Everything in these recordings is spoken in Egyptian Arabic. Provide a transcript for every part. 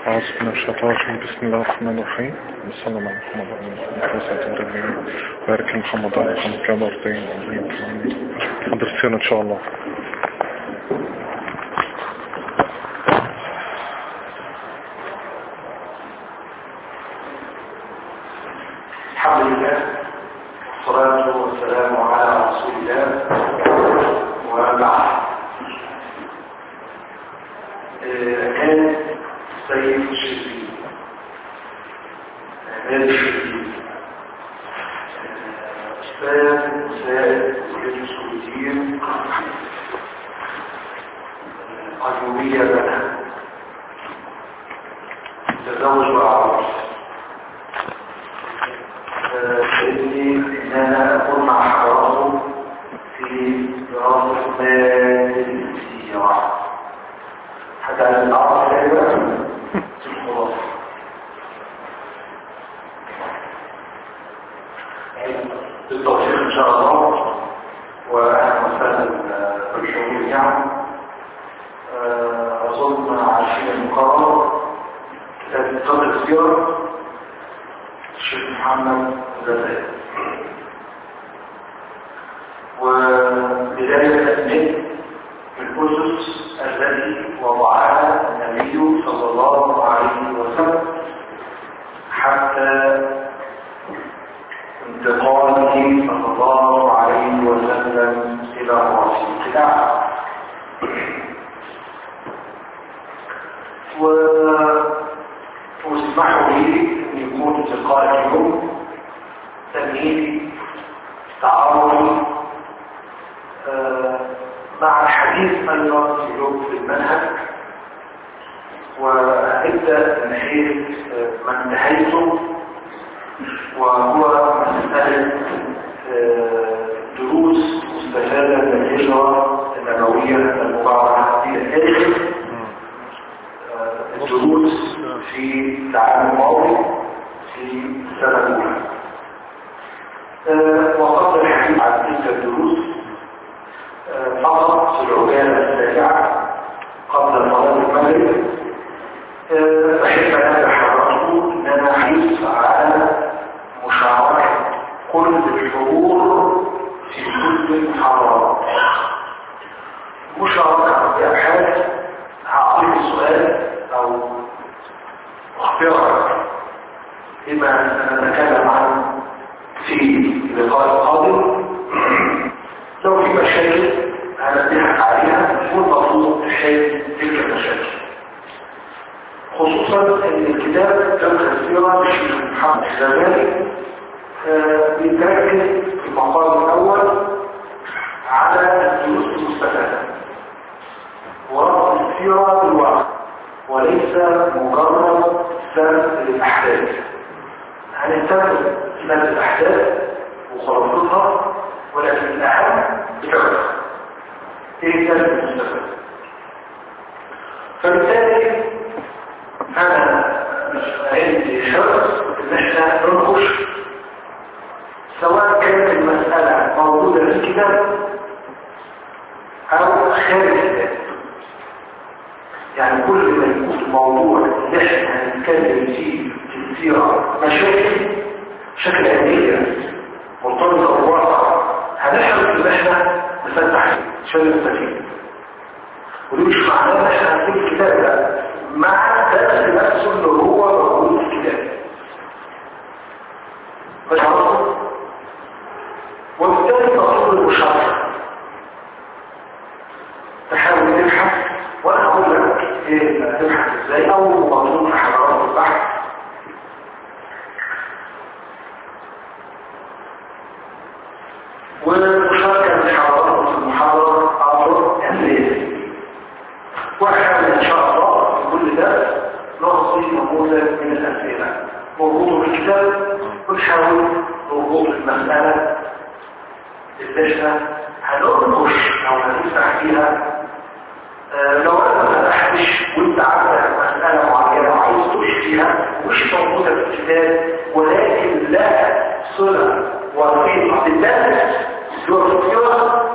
أعوذ بالله من الشيطان الرجيم بسم الله الرحمن الرحيم وصلى الله على محمد وعلى آله وصحبه أجمعين بارك محمد وعلى محمد كما أرضين حضرتنا إن شاء الله الحمد لله والصلاة والسلام على رسول الله وبعد كان السيد الشريف عماد الشريف أستاذ مساعد وكيل المسؤولين قيومية بنا تزوج وأعرف فإني إن أنا أكون مع حضراتكم في دراسة مادة السيرة حتى أن نعرف كلمة الخلاصة بالتوفيق إن شاء الله وأهلا وسهلا بالشعور جميعا أظن عارفين المقرر كتاب قدر السيرة الشيخ محمد زفاف وبداية أسماء الأسس التي وضعها النبي صلى الله عليه وسلم حتى انتقاله صلى الله عليه وسلم إلى الرفيق الأعلى واسمحوا لي أن يكون انتقال اليوم تمهيد تعارضي مع الحديث أيضا في لغة المنهج وأبدأ من حيث ما انتهيته وهو مسألة دروس مستفادة من الهجرة النبوية المباركة في التاريخ الدروس في العام الماضي في السنة الأولى وقبل الحديث عن تلك الدروس فقط في العجالة السريعة قبل صلاة المغرب أحب أن أدعى حضراتكم أن أنا أحرص على مشاركة كل الحضور في كل المحاضرات مشاركة في أبحاث هعطيك سؤال أو اختيارك بما سنتكلم عنه في اللقاء القادم لو في مشاكل هنبيحك عليها يكون مطلوب تحل تلك المشاكل خصوصا ان الكتاب جمع السيرة للشيخ محمد الزمالي بيتركز في المقام الاول على الدروس المستفادة وربط السيرة بالواقع وليس مجرد سرد للاحداث هنستخدم سرد الاحداث وخلاصتها ولكن الأهم بفعل ايه كانت المستفاد فبالتالي أنا عندي حرص إن احنا ننقش سواء كانت المسألة موجودة في الكتاب أو خارج الكتاب يعني كل ما يكون الموضوع اللي احنا هنتكلم فيه في السيرة مشاكل شكل علمية مرتبطة بالواقع هنحرص ان احنا نفتح شوية السفينة ودي مش معناه ان احنا هنسيب الكتاب ده مع درس نفسه اللي هو موجود في الكتاب مش عرفه وبالتالي تطلب المشاركة تحاول تبحث وانا اقول لك ايه تبحث ازاي او مطلوب في حضارات البحث والمشاركة من حضرات في المحاضرة عبر الليل واحد ان شاء الله في كل ده نعطي نموذج من الأسئلة مربوطه بالكتاب ونحاول نربط المسألة اللي احنا هننقش او هنفتح فيها آه لو انا ما فتحتش وانت عندك مسألة معينة وعايز تخش فيها مش موجودة في الكتاب ولكن لها صلة وثيقة بالناس يوفيها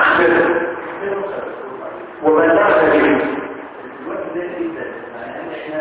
أخبرها وبلغت به الوقت ده جدا يعني احنا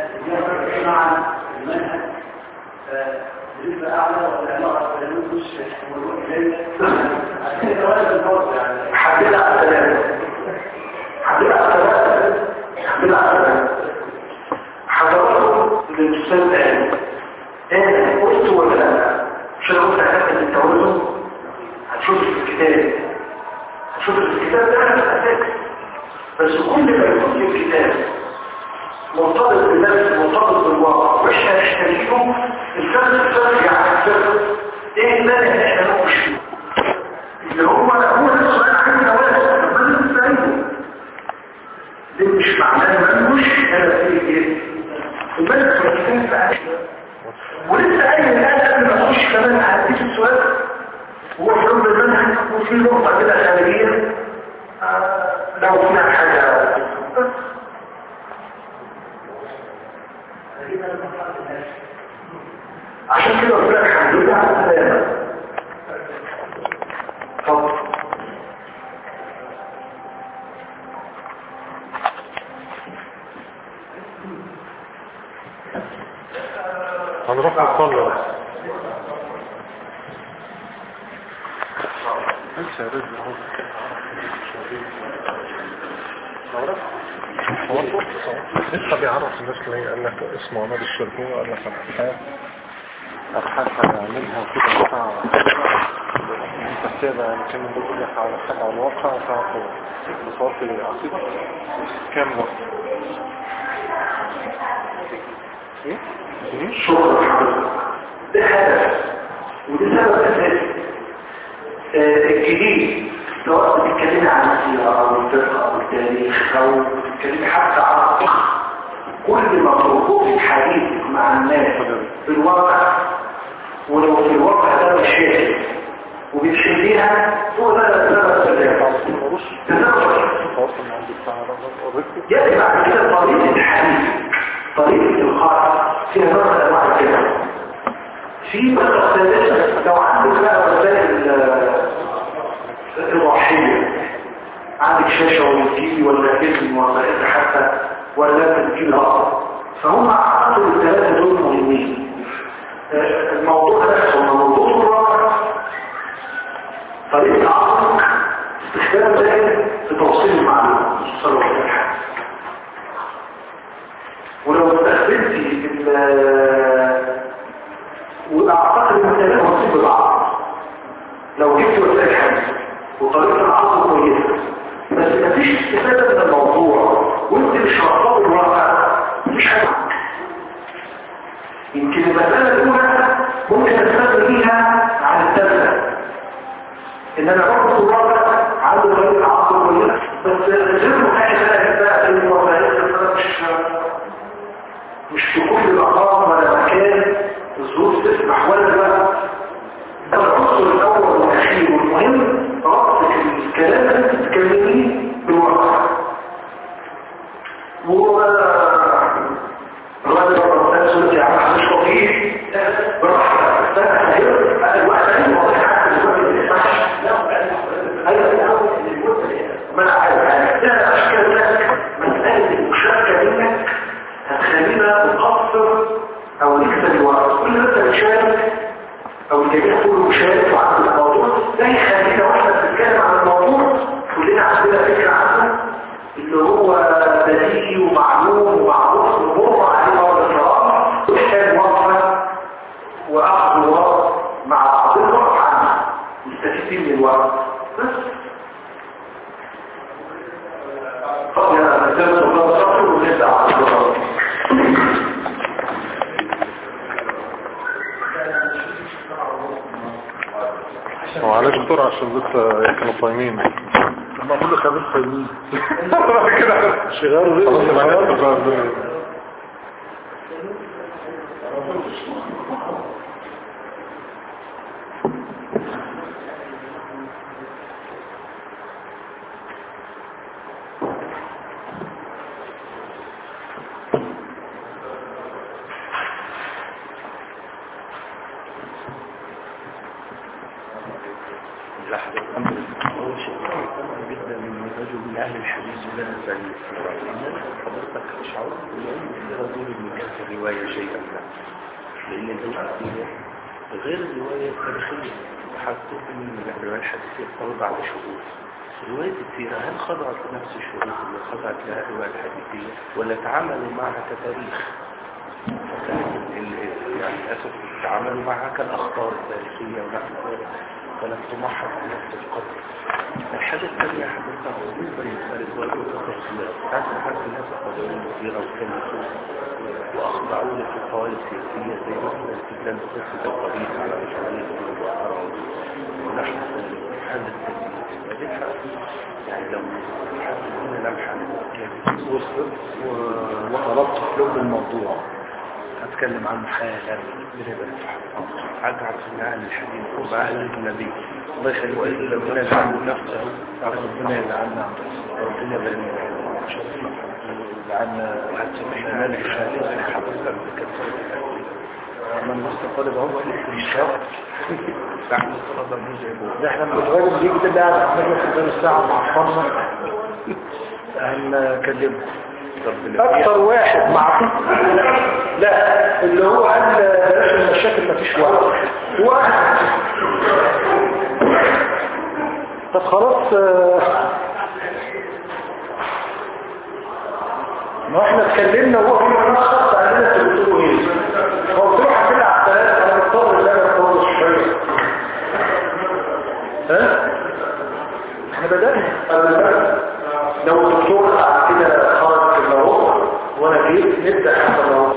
الأستاذ قال أنا قلت ولا لا مش أنا قلت أكمل التوازن هتشوف في الكتاب هتشوف في الكتاب ده أنا أساس بس كل ما يكون في الكتاب مرتبط بالنفس مرتبط بالواقع مش هنشتريه الفرق الفرق يعني الفرق ايه المانع ان احنا نقش فيه اللي هو هو نفسه انا عندي نواس طب ما انت سايبه ده مش معناه ملوش انا فيه ايه الملك ما كانش عايش ولسه قايل الان قبل ما اخش كمان هديك السؤال هو في رب المنهج وفي نقطه كده خارجيه آه لو فيها حاجه بس عشان كده قلت لك الحمد لله على السلامه اتفضل هنروح نصلي انت يا رزق هو لسه بيعرف الناس ليه قال لك اسمه عماد الشربوي قال لك الابحاث ابحاث هنعملها كده بتاع انت كده يمكن بقول لك على حاجه على الواقع تعرفوا بصوت العقيده كام وقت ايه؟ ايه؟ شكرا حضرتك ده هدف وده سبب اساسي آه، الجديد سواء بتتكلمي عن السيرة او الفقه او التاريخ او بتتكلمي حتى عن الفقه كل ما تربطي حديثك مع الناس في الواقع ولو في الواقع ده مشاكل وبتحليها هو ده سبب التدافع تدافع تواصل مع الدكتور الرزق يأتي بعد كده طريقة الحديث طريقة الإلقاء فيها نوع من أنواع الكلام في مسألة ثالثة لو عندك بقى وسائل آه، إضاحية عندك شاشة ولا تي ولا فيلم ولا حتى ولا تسجيل رقم فهم أعتقد الثلاثة دول مهمين آه، الموضوع نفسه موضوع الرابع طريقة عقلك استخدام ذلك في توصيل المعلومة صلى الله عليه وسلم ولو استخدمتي ال- واعتقد ان الثلاثه نصيب بعض لو جبت وسائل حديث وطريقه العصر كويسه بس مفيش استفاده من الموضوع وانت مش هتطور الواقع مفيش حاجه يمكن المساله الاولى ممكن استفاد بيها عن الثالثه ان انا احط الواقع عنده طريقه عصر كويسه بس غير محاجه انا بقى في الوسائل مش مش في كل مقام ولا مكان الظروف تسمح ولا لا ده العنصر الاول والاخير والمهم ربطك الكلام اللي بتتكلميه بالواقع و الراجل رب الناس يا عم مش طبيعي براحتك بس انا فاهم الوقت ده واضح حتى دلوقتي ما ينفعش ايوه ما انا عارف لا اشكال ذلك مساله المشاركه منك هتخلينا نقصر او نكسب الوقت كل ما انت بتشارك او الجميع كله مشارك وعنده الموضوع ده يخلينا واحنا بنتكلم عن الموضوع كلنا عندنا فكره عنه اللي هو بديهي ومعلوم ومعروف ومر عليه مرة الكرام ويحتاج وقفه واخذ وقت مع بعضنا نقف عنه نستفيد من الوقت بس طب يا مساء الله صفر ونبدا على الصلاه معلش بسرعة عشان لسه كانوا صايمين ما كل خميس صايمين كده شغال خلاص رزق معايا معايا بقى. لحظة هو شيء طبعا جدا من رجل من أهل الحديث لا زي إنما حضرتك شعور بأن رجل من كانت الرواية شيئا ما لأن الرواية غير الرواية التاريخية وحتى من الرواية الحديثية تطور بعد شهور رواية السيرة هل خضعت لنفس الشروط اللي خضعت لها الرواية الحديثية ولا تعاملوا معها كتاريخ فكانت مع الأسف تعاملوا معها كالأخطار التاريخية ونحن ذلك فلم تمحض بنفس القدر الحاجة الثانية حدثها بالنسبة لمسألة وقت الخلاف هذا حد الناس قضايا كثيرة وكان وأخضعون في القضايا السياسية زي مثلا استدلال بقصة القبيل على مشروعية المظاهرة ونحن هذا التسليم يعني لو حد هنا لمحة وصلت و- وطلبت حلول الموضوع هتكلم عنه حالا حاجة عرفناها للحديث ومع النبي الله يخليك وإذا ربنا يجعل نفسه ربنا يلعنا ربنا يبارك يلعنا وهتسمحنا لحالة حضرتك بكثرة من مستقل هو الاستنشاق نحن صلى الله ده احنا من الراجل دي كده قاعد عمال في قدام الساعة مع فرنا هنكلمه اكتر واحد مع لا اللي هو قال بلاش المشاكل مفيش وقت واحد طب خلاص آه، ما احنا اتكلمنا وهو في ملخص علينا انتوا بتقولوا ايه هو بتروح هتلعب ثلاثة انا مضطر ان انا اتطور شوية ها احنا بدأنا أنا لو الدكتور قاعد كده خرج في الموضوع وانا جيت نبدأ حتى الموضوع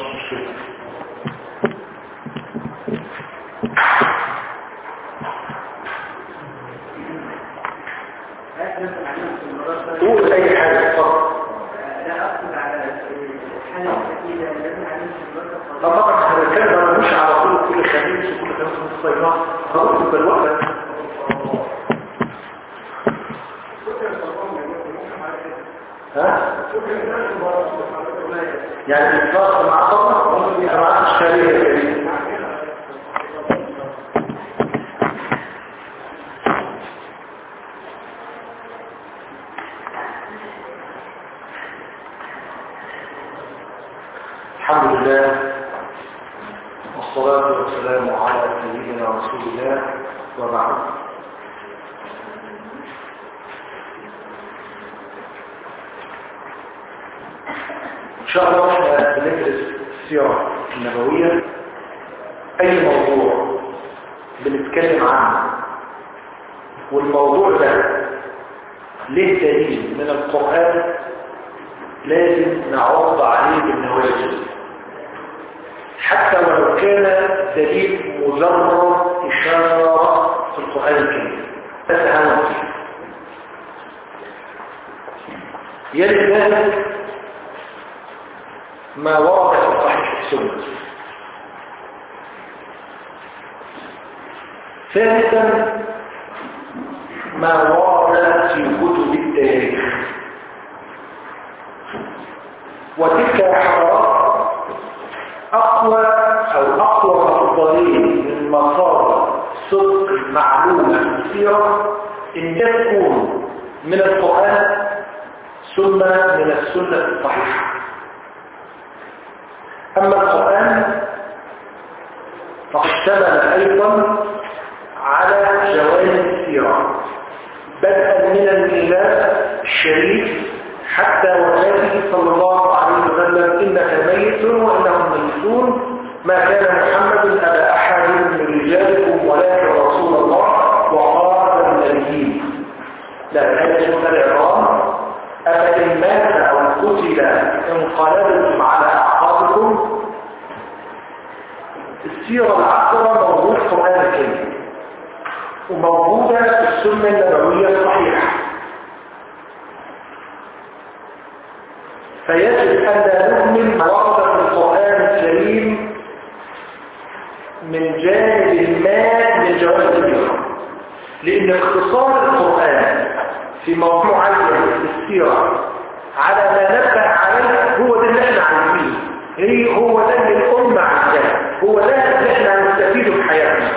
قول اي حاجة اتفضل طبعا احنا بنتكلم انا مش على طول كل خميس وكل خميس من الصيام هقول بالوقت ها يعني الإطلاق مع طبعا جماعات الشريعة الكريمة الحمد لله والصلاة والسلام على سيدنا رسول الله وبعد إن شاء الله احنا بندرس السيرة النبوية أي موضوع بنتكلم عنه والموضوع ده ليه دليل من القرآن لازم نعرض عليه بالنواجذ حتى ولو كان دليل مجرد إشارة في القرآن الكريم تتهاون فيه يلي ذلك ما ورد في صحيح السنة ثالثا ما ورد في كتب التاريخ وتلك الحضارات أقوى أو أقوى مصدرين من مصادر صدق معلومة في السيرة إن تكون من القرآن ثم من السنة الصحيحة أما القرآن فقد اشتمل أيضا على جوانب السيرة بدءا من الميلاد الشريف حتى وفاته صلى الله عليه وسلم إنك ميت وإنهم ميتون ما كان محمد أبا أحد من رجالكم ولكن رسول الله وقال النبيين لا الآية العظام أفإن مات أو قتل انقلبتم على أعقابكم السيرة العقرة موجودة في القرآن الكريم وموجودة في السنة النبوية الصحيحة فيجب أن لا نهمل ما ورد في القرآن الكريم من جانب ما من جوانب السيرة لأن اختصار القرآن في موضوع معين في السيرة على ما نبه عليه هو ده اللي احنا عايزينه هي هو ده اللي الأمة عايزاه هو ده اللي احنا هنستفيده في حياتنا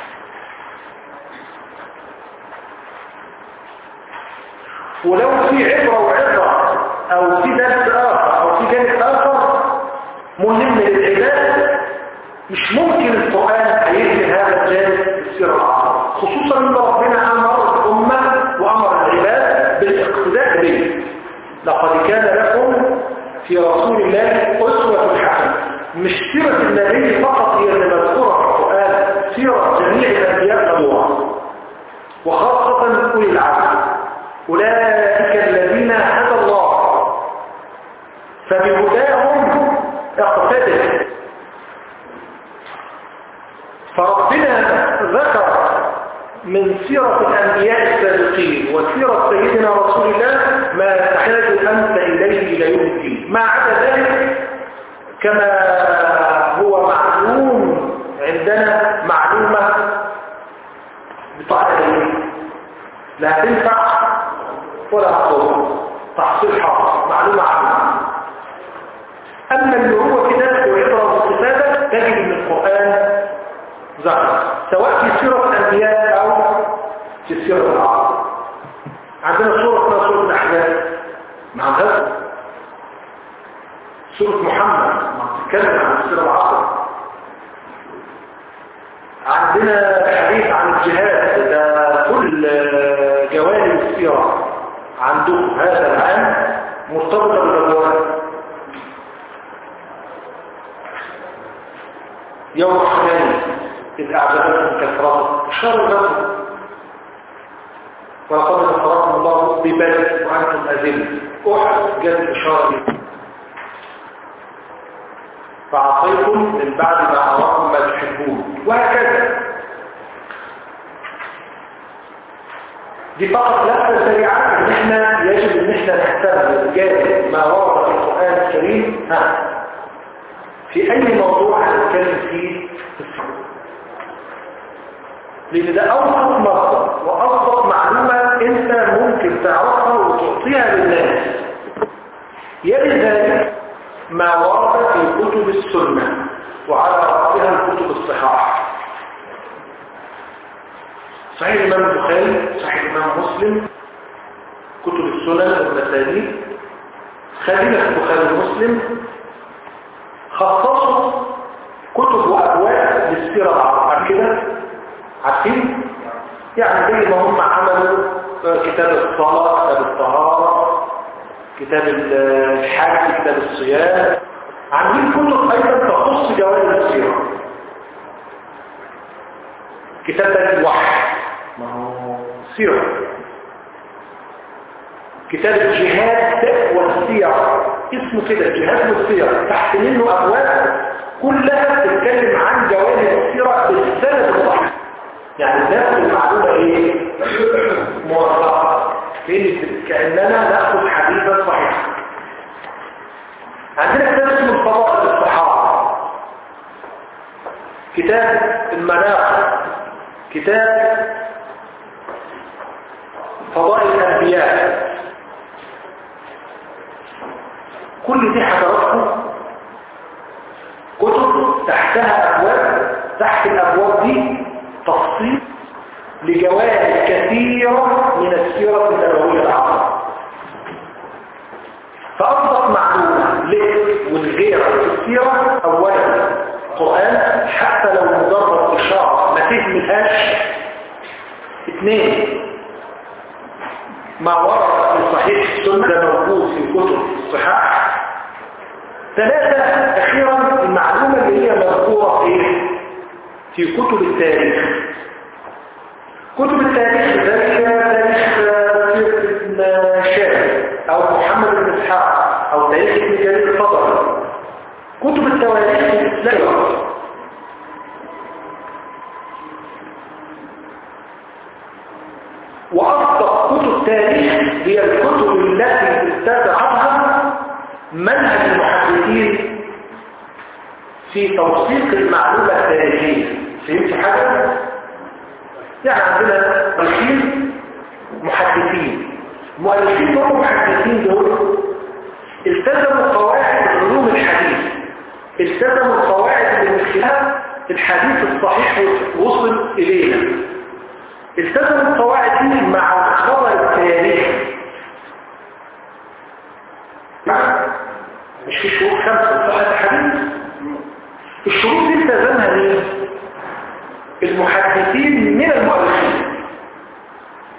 ولو في عبرة وعبرة أو في درس آخر أو في جانب آخر مهم للعباد مش ممكن القرآن هيجري هذا الجانب في السيرة العصر خصوصا ان ربنا أمر الأمة وأمر العباد بالاقتداء به لقد كان لكم في رسول الله أسوة حسنة مش سيرة النبي فقط هي اللي مذكورة في القرآن سيرة جميع الأنبياء مذكورة وخاصة أولي العزم أولئك الذين هدى الله فبهداهم اقتدر فربنا ذكر من سيرة الأنبياء السابقين وسيرة سيدنا رسول الله ما تحتاج أنت إليه إلى يوم الدين ما عدا ذلك كما هو معلوم عندنا معلومة بطاعة لا تنفع ولا تضر تحصيل حاصل معلومة عامة أما اللي هو كده وعبرة واستفادة تجد من القرآن ذكر سواء في سيرة الأنبياء أو في سيرة العرب عندنا سورة اسمها سورة الأحزاب مع غزة سورة محمد ما بتتكلم عن السيرة العصر عندنا حديث عن الجهاد ده كل جوانب السيرة عندهم هذا العام مرتبطة بالغزوات يوم حنين إذ أعجبتكم كثرة شر لكم ولقد نصركم الله ببدر وأنتم أذل أحد جاءت الإشارة دي فعصيتم من بعد ما أراكم ما تحبون وهكذا دي فقط لفة سريعة ان احنا يجب ان احنا نهتم بجانب ما ورد في القرآن الكريم ها في اي موضوع هنتكلم فيه في السورة لان ده اوسط مصدر واصدق معلومة انت ممكن تعرفها وتعطيها للناس يلي ذلك ما ورد في كتب السنة وعلى رأسها الكتب الصحاح صحيح الإمام البخاري صحيح الإمام مسلم كتب السنن والمسانيد خلينا في البخاري ومسلم خصصوا كتب وأبواب للسيرة العربية كده عارفين؟ يعني زي ما هم عملوا كتاب الصلاة كتاب الطهارة كتاب الحج كتاب الصيام عاملين كتب أيضا تخص جوانب السيرة كتاب الوحي ما هو سيرة كتاب الجهاد والسيرة اسمه كده الجهاد والسيرة تحت منه أبواب كلها تتكلم عن جوانب السيرة بالسند الصحيح يعني ناخد المعلومة ايه موثقة فين كأننا ناخد حديثا صحيحا عندنا كتاب اسمه الفضائل الصحابة كتاب المناقب كتاب فضائل الأنبياء كل دي حضراتكم كتب تحتها أبواب تحت الأبواب دي تفصيل لجوانب كثيرة من السيرة النبوية العظيمة فأصدق معلومة لك والغير في السيرة أولا القرآن حتى لو مجرد إشارة ما تهملهاش اثنين ما ورد في صحيح السنة ده موجود في كتب الصحاح ثلاثة أخيرا المعلومة اللي هي مذكورة في في كتب التاريخ كتب التاريخ ذلك تاريخ ابن شاب أو محمد بن إسحاق أو تاريخ ابن جرير الفضل كتب التواريخ الإسلامية وأصدق كتب تاريخ هي الكتب التي استدعتها منهج المحدثين في توثيق المعلومة التاريخية فهمت حاجة؟ يعني عندنا مؤلفين محدثين مؤلفين دول محدثين دول التزموا قواعد علوم الحديث التزموا القواعد اللي من خلالها الحديث الصحيح وصل إلينا التزموا القواعد دي مع الخبر التاريخي مش في شروط خمسة صحة الحديث الشروط دي التزمها مين؟ المحدثين من المؤلفين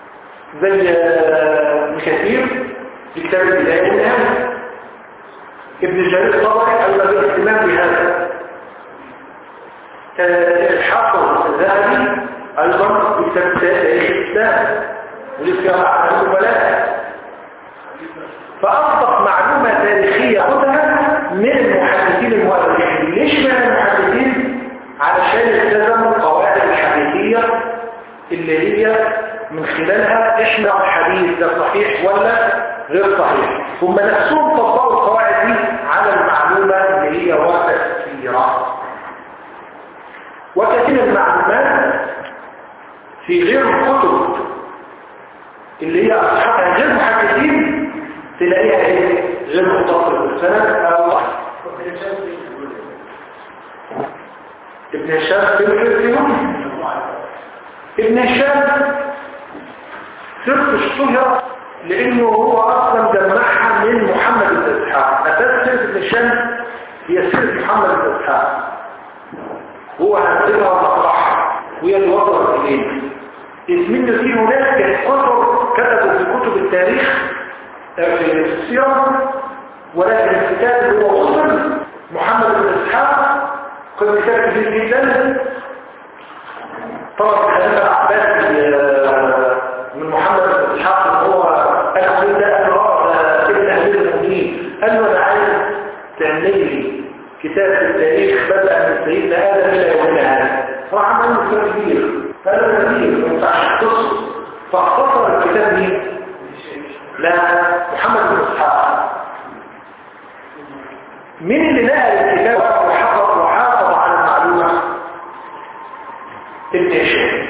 زي ابن كثير في كتاب البداية والنهاية ابن جرير الطبري أيضا بالاهتمام بهذا آه، الحافظ الذهبي أيضا بكتاب تاريخ الإسلام ولسه على الولاء فأصدق معلومة تاريخية خدها من المحدثين المؤرخين ليش من المحدثين؟ علشان التزموا القواعد الحديثية اللي هي من خلالها احنا الحديث ده صحيح ولا غير صحيح هم نفسهم طبقوا القواعد دي على المعلومة اللي هي وتفسيرها وكثير المعلومات في غير الكتب اللي هي أصحابها غير محدثين تلاقيها ايه غير متصل بالسند أو ابن هشام في الفيهم ابن هشام سرت الشهرة لأنه هو أصلا جمعها من محمد بن إسحاق أساس سيرة ابن هشام هي سيرة محمد بن إسحاق هو هنزلها ونقطعها وهي اللي وصلت إليه إذ من في هناك كتب كتبوا في كتب التاريخ في السيرة ولكن الكتاب اللي هو وصل محمد بن إسحاق كان كتاب كبير جدا طبعا خليفة العباس من محمد بن إسحاق اللي هو أنا من ده أنا رأى ابن أمير المؤمنين قال له أنا عايز تعمل لي كتاب في التاريخ بدأ من سيدنا آدم إلى يومنا هذا راح عمل له كتاب كبير هذا كبير ما ينفعش تصل فاختصر الكتاب مين؟ لا محمد بن إسحاق مين اللي نقل الكتاب وحفظ وحافظ على المعلومة؟ ابن هشام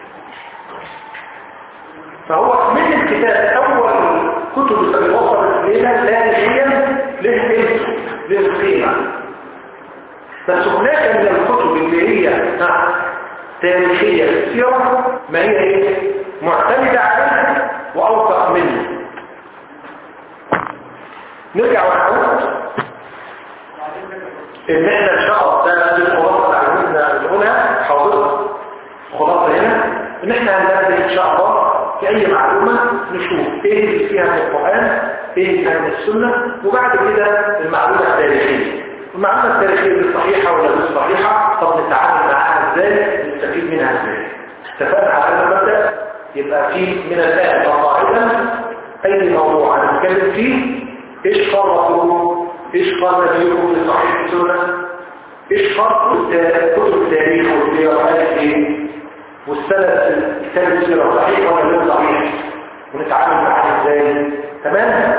فهو من الكتاب أول كتب اللي وصلت إلينا تاريخيا له قيمته له قيمة بس هناك من الكتب اللي هي ها، تاريخية السيرة ما هي ايه؟ معتمدة عليها وأوثق منه نرجع ونعود ان احنا ان شاء الله ده الخلاصه تعلمنا نقولها حاضر خلاصه هنا ان احنا هنبدا ان شاء الله في اي معلومه نشوف ايه اللي فيها من القران ايه اللي فيها من السنه وبعد كده المعلومه التاريخيه المعلومه التاريخيه دي صحيحه ولا مش صحيحه طب نتعامل معاها ازاي نستفيد منها ازاي اتفقنا على هذا المبدا يبقى في من الان وقاعدا اي موضوع هنتكلم فيه ايش قال رسوله ايش قال نبيكم في صحيح السنة ايش قال كتب التاريخ والسيرات ايه والسنة كتاب السيرة صحيح ولا غير صحيح ونتعامل معاه ازاي تمام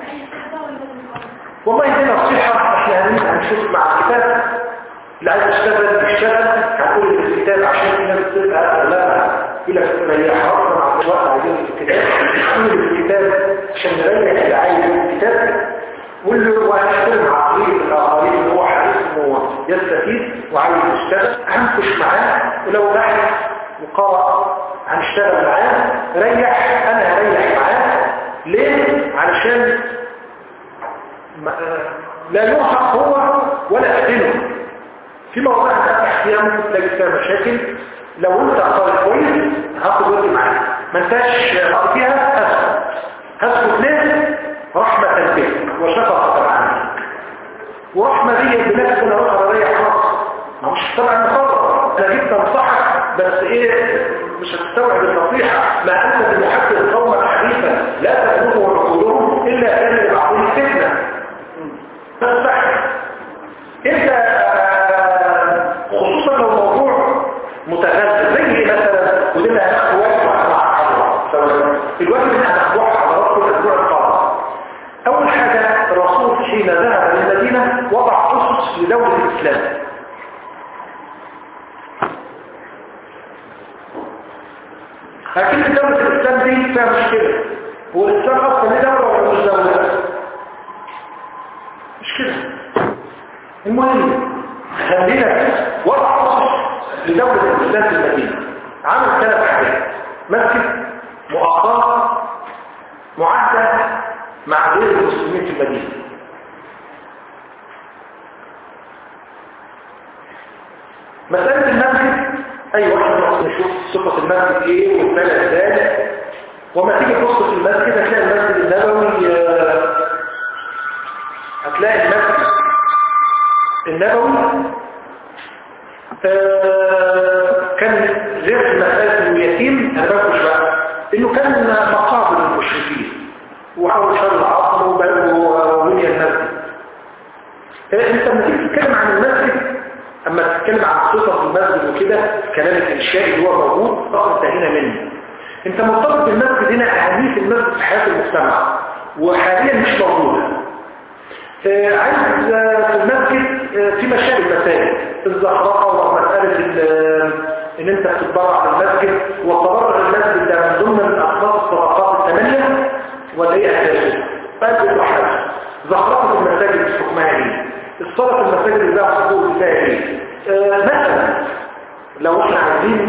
والله دي نصيحة احنا هنبقى هنشوف مع الكتاب اللي عايز يشتغل يشتغل هنقول في الكتاب عشان في ناس تبقى اغلبها يقول لك ما هي حرصنا مع الوقت عايزين في الكتاب نقول في الكتاب عشان نريح اللي عايز الكتاب واللي هو هيشتغل مع عقلية الآخرين اللي هو حريص انه يستفيد وعايز يشتغل هنخش معاه ولو بحث وقرأ هنشتغل معاه ريح انا هريح معاه ليه؟ علشان ما لا يرهق هو ولا اهله في مواضيع هتفتح فيها ممكن تلاقي فيها مشاكل لو انت قارئ كويس هاخد وقت معاك ما انتش قارئ فيها هسكت هسكت ليه؟ رحمة بك وشفقة عنك ورحمة دي بنفس انا اخر اريح خاص ما مش طبعا مخاطر انا جيت انصحك بس ايه مش هتستوعب النصيحة ما انت بمحدث قوما حديثا لا تبلغوا عقولهم الا كان لبعضهم فتنة فاصبح انت خصوصا لو موضوع متغذر زي ايه مثلا ودي اللي هناخد وقت مع حضرتك الوقت اللي هناخدوه حضراتكم الاسبوع القادم اول حاجه الرسول حين ذهب للمدينه وضع اسس لدوله الاسلام اكيد دولة الاسلام دي فيها مشكلة هو الاسلام اصلا ليه دولة ولا مش دولة مش كده المهم خلينا وضع اسس لدولة الاسلام في المدينة عمل ثلاث حاجات مسجد مؤقت معدة مع غير المسلمين في المدينة مسألة المسجد أي واحد نقص نشوف صفة المسجد إيه والبلد ازاي وما تيجي تبص في المسجد هتلاقي المسجد النبوي آه، هتلاقي تلاقي المسجد النبوي آه، كان غير مسألة انه يتيم انا بنكش بقى انه كان مقابر المشركين وحاول شر العصر وبني المسجد آه، انت لما تيجي تتكلم عن المسجد اما تتكلم عن صفة المسجد وكده كلام الانشاء اللي هو موجود طبعا انتهينا منه انت مرتبط بالمسجد هنا اهمية المسجد في حياة المجتمع وحاليا مش موجودة آه، عايز آه، في المسجد آه، في مشاكل المساجد الزخرفة ومسألة ال- ان انت تتبرع للمسجد والتبرع للمسجد ده من ضمن الاقساط الصدقات الثمانية ولا ايه اساسه؟ فانت واحد زخرفة المساجد حكمها ايه؟ الصلاة في المساجد اللي بقى حقوق بتاعي ايه؟ آه، مثلا لو احنا عايزين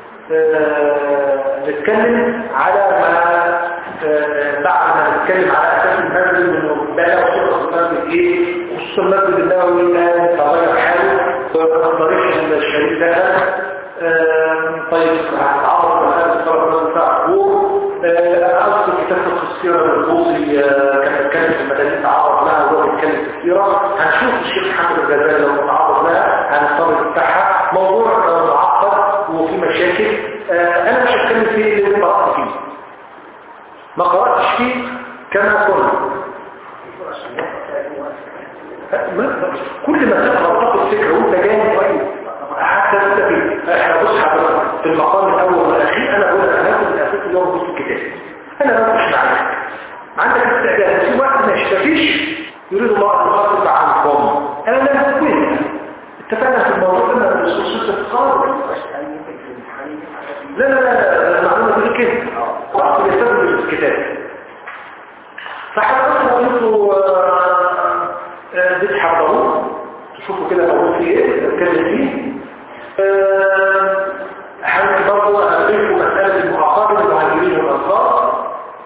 آه، نتكلم على ما آه، بعد ما نتكلم على اساس المسجد انه بقى وصفه المسجد ايه خصوصا المسجد النبوي كان تغير حاله وطريق الشريف ده آه، طيب هتعرض مسألة الصلاة المسجد بتاع حقوق أذكر كتاب السيرة للبوصي آه، كان بيتكلم في المدارس تعرض لها وهو بيتكلم في السيرة هنشوف الشيخ محمد الغزالي لو تعرض لها هنضطر بتاعها موضوع آه، معقد وفي مشاكل آه، انا مش هتكلم فيه اللي قرأت فيه ما قرأتش فيه كما كنا ما- كل ما تقرأ تاخد فكرة وانت جاي طيب حتى انت في احنا بص حضرتك في المقام الاول والاخير انا بقول انا هاخد الاساس اللي هو موجود في الكتاب انا ما مش معاك عندك استعداد في واحد ما يشتكيش يريد الله ان يخفف عنكم انا لا اقول اتفقنا في الموضوع ده من الخصوص القادم لا لا لا لا المعلومة دي كده وقت يستخدم الكتاب فحضرتك انتوا بتحضروه تشوفوا كده موضوع فيه ايه نتكلم فيه حاولت برضه اقابلكم مسألة المعاقبة المهاجرين والأنصار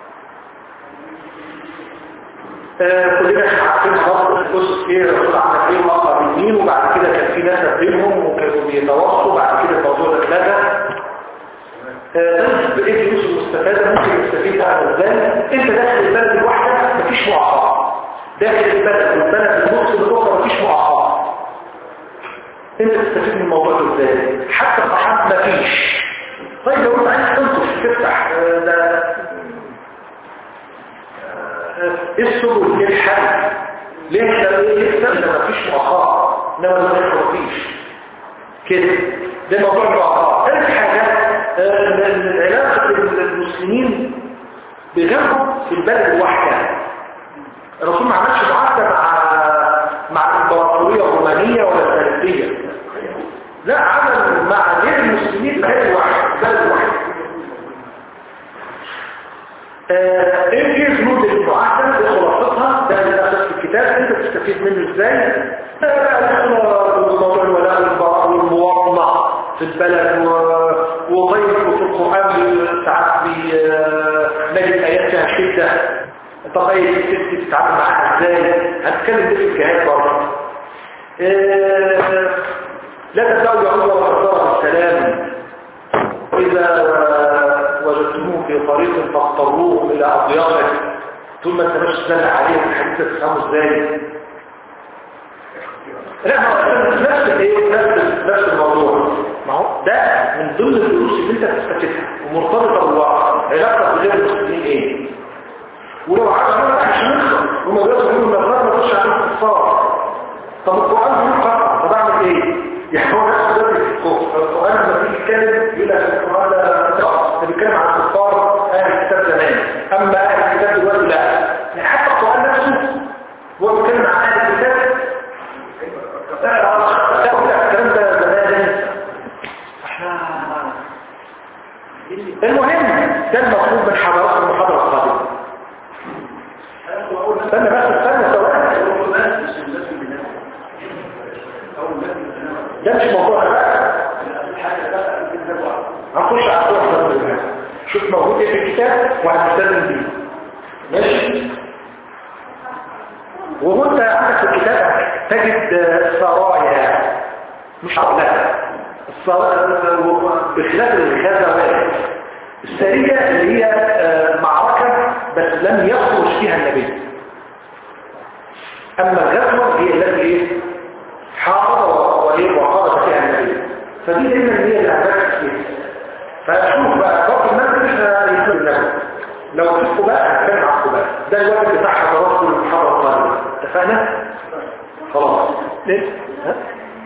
آه، كلنا احنا عارفين برضه القصص ايه الرسول عمل ايه وقع بالمين وبعد كده كان في ناس بينهم وكانوا بيتواصلوا بعد كده الموضوع ده اتلغى آه، بايه الفلوس المستفاده ممكن يستفيد هذا ازاي انت داخل البلد الواحده مفيش معاقبه داخل البلد والبلد النص الاخرى مفيش معاقبه انت تستفيد من الموضوع ده ازاي حتى الصحاب مفيش طيب لو انت عايز تنطش تفتح آه، ده ايه السبل ايه الحل ليه انت ايه يكسب ما فيش مؤخرة انما ما فيش كده ده موضوع المؤخرة ثالث حاجة آه، ان إن العلاقة بين المسلمين بغيرهم في البلد الواحدة الرسول ما عملش معاهدة مع مع الامبراطورية الرومانية ولا الفارسية لا عمل مع غير المسلمين في البلد الواحدة البلد الواحدة آه، ايه ايه جنود المعاهدة ايه خلاصتها ده اللي اساس الكتاب انت تستفيد منه ازاي لا لا لا موضوع الولاء والبراء والمواطنة في البلد و- وغيره في القرآن ساعات بي- آه، نجد آيات فيها شدة تغير الست تتعامل معاها ازاي هنتكلم ده في الجهاد برضه آه، لا تبدأوا يا الله وأكبر السلام وإذا وجدتموه في طريق فاضطروهم إلى أضيافه ثم انت مش تدل عليهم الحديث تفهموا ازاي لا ما هو نفس الايه نفس نفس الموضوع ما هو ده من ضمن الدروس اللي انت بتستفيدها ومرتبطه بالواقع علاقتك بغير المسلمين ايه ولو عايز نقول لك عشان نخلص هم بيقولوا ان النصارى ما تخش عليهم كفار طب القران بيقول قطع طب اعمل ايه يعني هو نفس ده القران لما تيجي تتكلم يقول لك القران ده ده بيتكلم عن الكفار اهل الكتاب زمان اما اهل الكتاب دلوقتي لا يعني حتى القران نفسه هو بيتكلم عن اهل الكتاب لا لا لا الكلام ده زمان احنا المهم ده المطلوب من حضرات المحاضره القادمه استنى بس استنى ثواني ده مش موضوع بقى هنخش على الصورة شوف موجود ايه في الكتاب وهنستخدم بيه ماشي وانت عندك في الكتاب تجد آه، سرايا مش عقلها بخلاف الغزوات السرية اللي هي آه، معركة بس لم يخرج فيها النبي اما الغزوه هي التي ايه حاضر وايه وقال فيها النبي فدي دايما هي اللي هتركز فيها فشوف بقى ضبط المنزل احنا يكون النبي لو تبقوا بقى هنتكلم عن بقى ده الوقت بتاع حضراتكم المحاضره القادمه اتفقنا خلاص ليه ها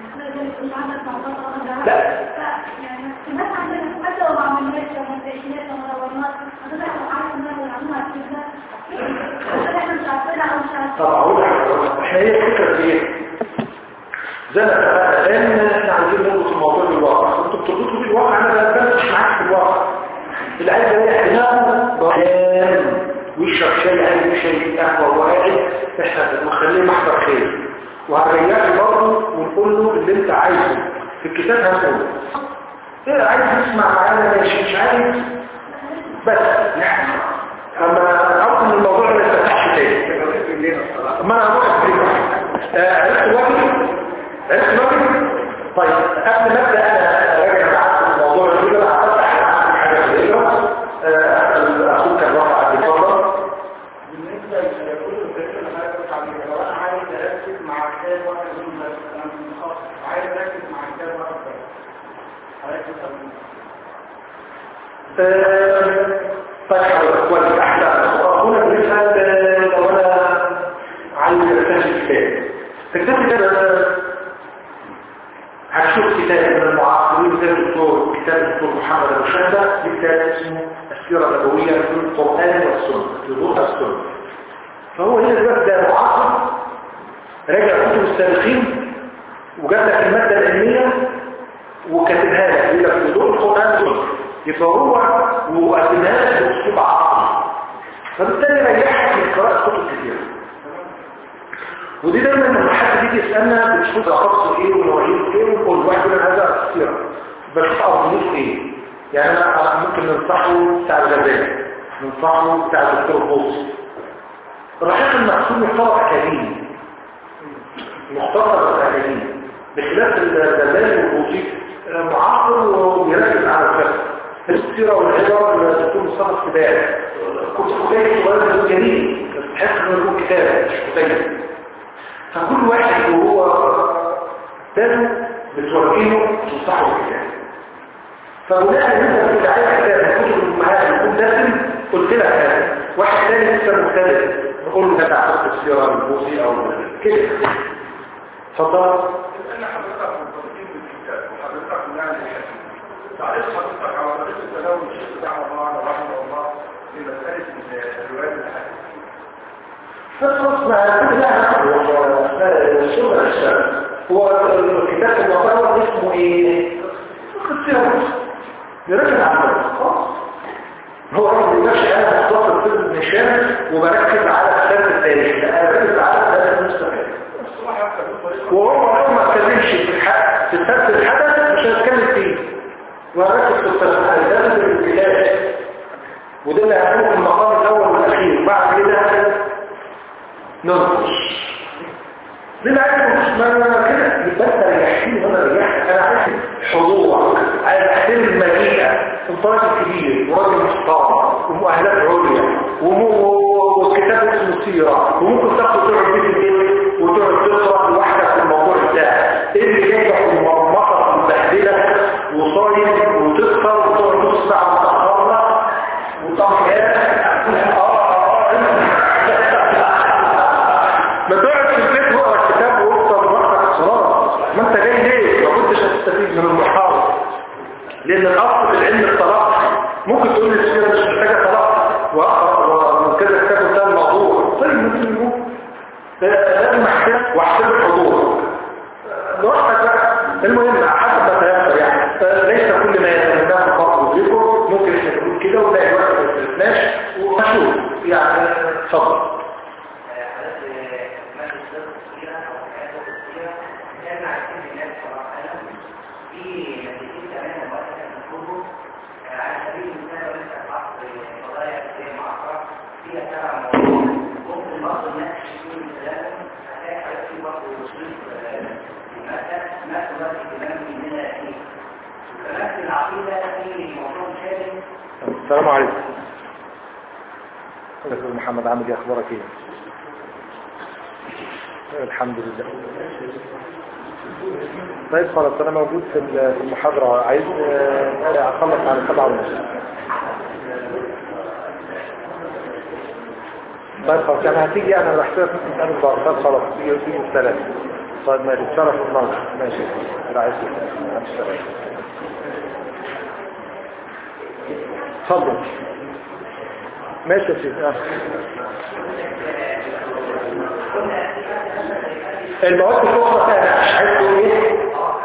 لا طب اقول لحضرتك احنا هي الفكره في ايه زي ما اتفقنا لان احنا عايزين نربط الموضوع بالواقع انتوا بتربطوا بالواقع انا بنبش معاك في الواقع اللي عايز يريح دماغه ضمان ويشرب شاي عايز شاي قهوه وقاعد احنا بنخليه محضر خير وهنريحه برضه ونقول له اللي انت عايزه في الكتاب هنقوله ايه عايز تسمع معانا ماشي مش عايز بس يعني اما عرفت ان الموضوع ما يفتحش تاني ما انا هروح آه عرفت الواجب عرفت الواجب طيب قبل ما ابدا انا راجع معاك في الموضوع ده كده هفتح معاك حاجه صغيره اخوك كان رافع قبل فتره بالنسبة لكل الفكرة اللي حضرتك قلت عليها لو أنا عايز أركز مع كتاب واحد من بس أنا متخصص عايز أركز مع كتاب واحد بس حضرتك تسألني طيب حضرتك كويس احسن هنا بنسال لو انا عايز اكتشف كتاب تكتشف كتاب هتشوف كتاب من المعاصرين زي الدكتور كتاب الدكتور محمد ابو شهده كتاب اسمه السيره النبويه في القران والسنه في ضوء السنه فهو هنا دلوقتي ده معاصر راجع كتب السابقين وجاب لك الماده العلميه وكاتبها لك يقول لك في ضوء القران والسنه يبقى هو وقدمها لك باسلوب عقلي فبالتالي ريحك من قراءه كتب كتير ودي دايما لما حد بيجي يسالنا بنشوف رقصه ايه ونوعيه ايه ونقول واحد يقول هذا السيره بشوف ارضيته ايه يعني انا ممكن ننصحه بتاع الغزالي ننصحه بتاع الدكتور بوص رحيق المقسوم يختار اكاديمي مختصر اكاديمي بخلاف الغزالي والبوصي معاصر وبيركز على الفقه السيره والعبر الدكتور مصطفى السباعي كنت كتاب صغير جميل تحس انه يكون كتاب مش كتاب فكل واحد وهو تابه بتوجهه تنصحه بالكتاب فبناء ان انت كنت عايز كتاب من كتب الامهات يكون لازم قلت لك هذا واحد ثاني لسه مختلف نقول له ده تعرف السيره البوصي او كده اتفضل لأن حضرتك مرتبطين بالكتاب وحضرتك يعني الحديث تعرف حضرتك على طريقة التداول الشيخ دعوة الله رحمه الله في مسألة الروايات الحديث فالنص مع كل ده السنة الإسلام هو الكتاب المطور اسمه ايه؟ اختصار يركز على خلاص هو رجل يمشي انا مختصر في النشان وبركز على كتاب التاريخ لا انا بركز على كتاب المستقبل وهو لو ما اتكلمش في الحق في سبب الحدث مش هنتكلم فيه وهركز في التسلسل الكتاب وده اللي هنقول في المقام الاول والاخير بعد كده ننقش ليه عايز مش ما كده يبقى انت ريحتني وانا ريحت انا عايز حضور عايز احترم المدينه انطلاق كبير وراجل محترم ومؤهلات عليا والكتاب اسمه سيره وممكن تاخد تقعد بيه في البيت وتقعد تقرا لوحدك في الموضوع بتاعك ايه اللي جايبك ومرمطه ومبهدله وصايم وتفطر وتقعد نص ساعه متاخره وطبعا ما تقعد في البيت واقرا الكتاب وافطر وقتك الصلاه ما انت جاي ليه ما كنتش هتستفيد من المحاضره لان الاصل في العلم التلقي ممكن تقول لي السيره مش محتاجه تلقي واقرا ومن كده كتاب انتهى الموضوع طيب ممكن يقول لازم احتاج واحتاج الحضور لوحدك بقى المهم حسب ما تيسر يعني ليس كل ما يتمناه الفرق وذكر ممكن احنا نقول كده ونلاقي وقت ما يتناش ونشوف يعني اتفضل السلام عليكم دكتور محمد عامل ايه اخبارك ايه الحمد لله طيب خلاص انا موجود في في المحاضرة عايز آه، اخلص على سبعة ونص طيب خلاص يعني هتيجي انا بحسبك ممكن تقابل بعض طيب خلاص تيجي تيجي الثلاثة طيب ماشي شرف النظر ماشي رعاية الله مع السلامة. اتفضل ماشي يا سيدي آه. المواد الأخرى كانت عايز تقول ايه؟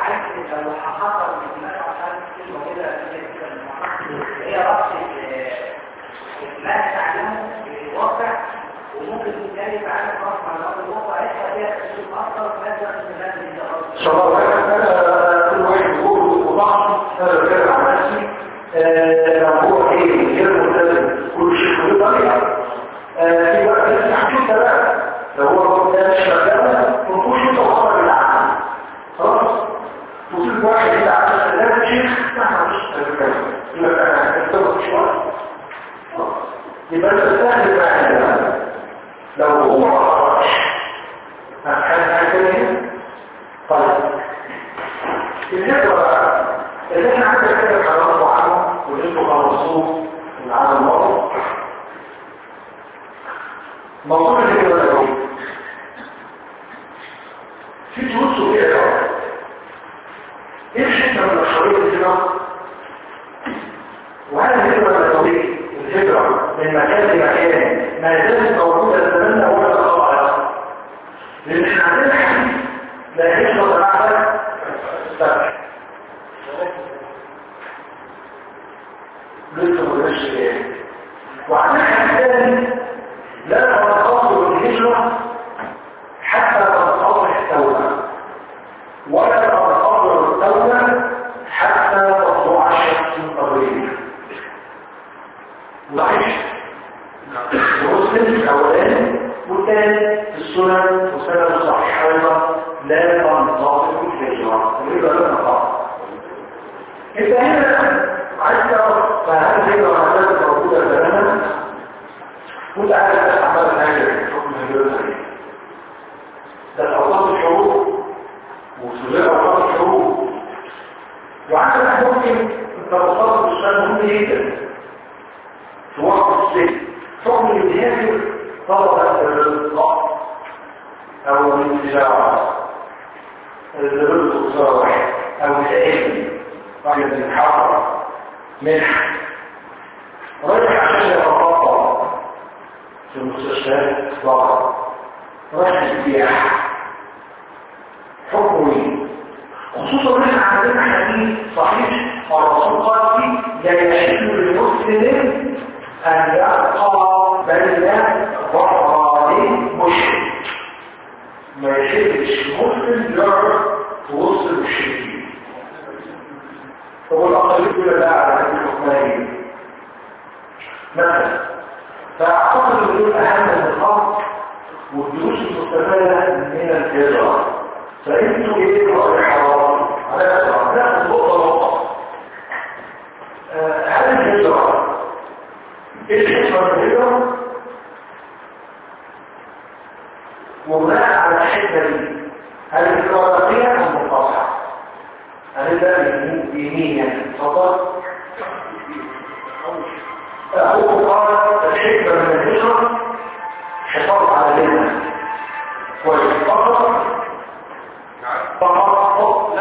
هي رأس ما تعلمه في الواقع وممكن تتكلم عن خاص مع الأرض الواقع يحصل فيها تأثير أكثر مثلا في المادة الأرض شباب انا كل واحد يقول وضعف انا بتكلم عن نفسي آه، لو هو ايه غير ملتزم كل شيء له طريقه آه، في وقت لسه حكيت بقى لو هو ده مش شغال مفهوش انت وصل للعقل خلاص وفي واحد اللي عمل ثلاثة شيخ ما مش تتكلم يبقى انا هتكتبه شويه خلاص. يبقى انت سهل معايا لو هو ما خرجش هتحل حاجه طيب الذكرى بقى اللي احنا عندنا كده خلصوا عنه واللي انتوا خلصوه من عام الماضي موضوع الذكرى ده ايه؟ في دروس وفي علاقة ايه الحكمة من مشروعية الهجرة؟ وهل الهجرة النبوية الهجرة من مكان لمكان ما زالت موجودة زماننا ولا خطأ لأن احنا عندنا حديث لا هجرة بعد السبع لسه مدرش ايه وعندنا حديث ثاني لا تنقصر الهجرة حتى تنقصر التوبة ولا تنقصر التوبة حتى تطلع الشمس من قبرها صحيح ومسلم الاولاني والثاني السنن وسنن صحيح ايضا لا تنقصر الهجرة الهجرة لا تنقصر انت هنا عايز تعرف فهل الهجرة عادات موجودة زمانا وانت عارف استعمال الهجرة حكم الهجرة ده اوقات الحروب وفي اوقات الحروب وعندك ممكن انت وصلت بالسنة مهم جدا في وقت السجن حكم الانتهاك طلب الرزق او الانتجاع الرزق صالح او العلم راجل بيتحرك منح رايح عشان يتخطى في المستشفيات ضغط رايح السياحة حكمي خصوصا ان احنا عندنا حديث صحيح الرسول قال فيه لا يحل للمسلم ان يبقى بين ظهراني مشرك ما يحلش المسلم يقعد في وسط المشركين هو الاقل يقول لا على هذه الحكمين مثلا فاعتقد ان دول اهم النقاط والدروس المستفاده من الهجره فانتوا ايه راي حرام على ناخد نقطه نقطه آه، هل الهجره ايه الحكمه من الهجره وبناء على الحكمه دي هل الهجره باقيه ام منقطعه هل ده دينيا فقط أقول قال الحكمة من الهجرة حفاظ على ديننا كويس فقط فقط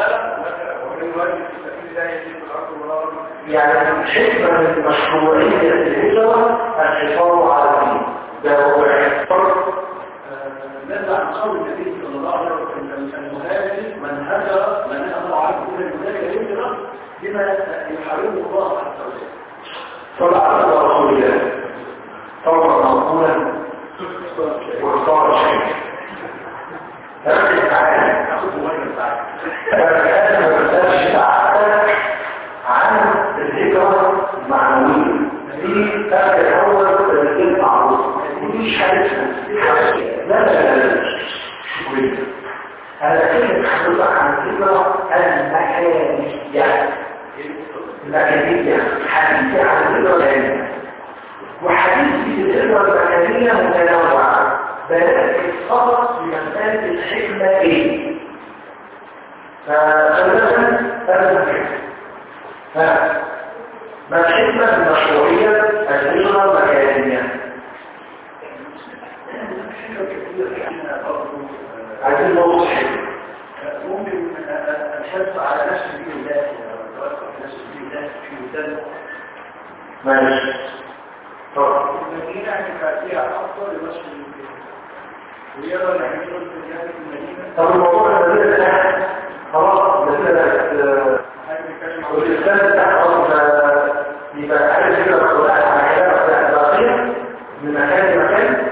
يعني الحكمة من مشروعية الهجرة الحفاظ على الدين ده هو الحفاظ نزع عن قول النبي صلى الله عليه وسلم المهاجر من هجر من امر عنه كل المهاجر هجره بما يحرمه الله عز وجل فلعل رسول الله طبعا مقولا واختار شيء ركز معايا ناخد مهاجر بعد انا ما بسالش بعدك عن الهجره المعنويه دي كانت الاول ثلاثين معروف ودي حاجتنا لا لا لا لا شكرا انا كلمه حضرتك عن الهجره المكانيه المكانيه حديثي عن الهجره العلميه وحديث في الهجره المكانيه متنوعه بركز فقط في مسألة الحكمة ايه فمثلا هذا الحكمة ها ما الحكمة المشروعية الهجرة المكانية عايزين نوصل حكمة ممكن الحرص على نفس سبيل الله توسع في نفس سبيل الله في مثال ماشي طب المدينة هتبقى فيها أفضل لمشي المدينة ويرى العميل في زيادة المدينة طب الموضوع المدينة ده خلاص المدينة ده حاجة بيتكلم عن والإسلام بتاع أرض يبقى حاجة كده مسؤولات على كلام بتاع الباقية من مكان لمكان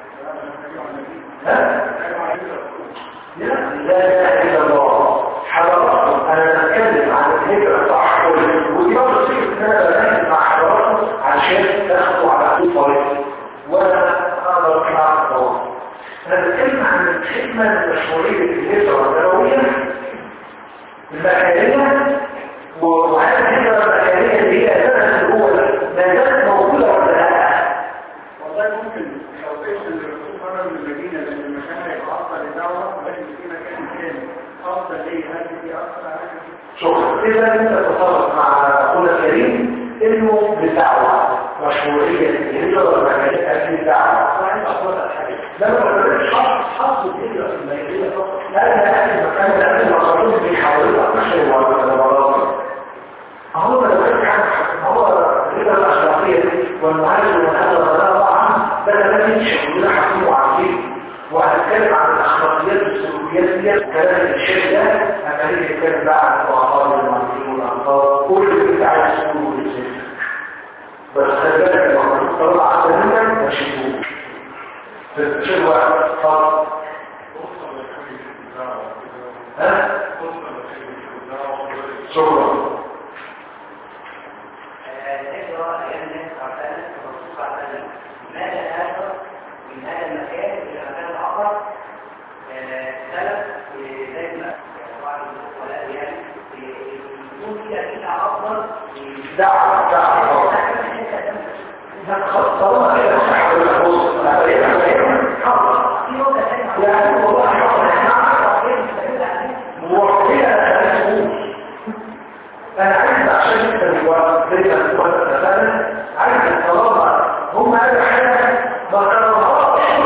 ها؟ لا لا اله الا الله حضراتكم انا بتكلم عن الهجره صح ودي برضه فكره ان انا بركز مع حضراتكم عشان تاخدوا على طول طريق وانا اقدر اطلع الطوال انا بتكلم عن الحكمه المشهوريه في الهجره النبويه المكانيه وعلى الهجره المكانيه اللي هي اساسا الاولى ما زالت موجوده ولا لا؟ والله ممكن لو قلت ان الرسول خرج من المدينه لان المكان هيبقى افضل للدعوه ولكن في مكان ثاني افضل ليه هل دي افضل حاجه شكرا إذا أنت تتصرف مع أخونا الكريم إنه بالدعوة مشهورية الهجرة والمكانية أكيد الدعوة صحيح أفضل الحاجة لما تقولش حظ الهجرة في المدينة فقط هذا أهل المكان ده أهل المقصود بيحاولوا مشي ولا هو لو كان حاجة هو الهجرة الأخلاقية دي والمعالج والمحل والغلاء طبعا ده كلام يمشي كلنا حاكمين وعارفين وهنتكلم عن الأخلاقيات والسلوكيات دي كلام الشيخ ده هنبتدي نتكلم بقى عن الأعصاب والمعصيين والأنصار كل اللي أنت عايز تقوله بالسلم بس خلي بالك المفروض طلع عشان منك ما تشوفوش شيء واحد خالص ها شكرا الهجرة أيام الناس عبدالله الرسول صلى الله عليه وسلم ماذا هاجر من هذا المكان إلى مكان آخر سلف زي ما بعض العلماء يعني يكون في أكيد أفضل دعوة دعوة طالما كده صح ولا بص في نقطة ثانية يعني والله موحدة انا عايز عشان انت دلوقتي زي ما انت مثلا عايز طالما هم قالوا حاجه ما كررهاش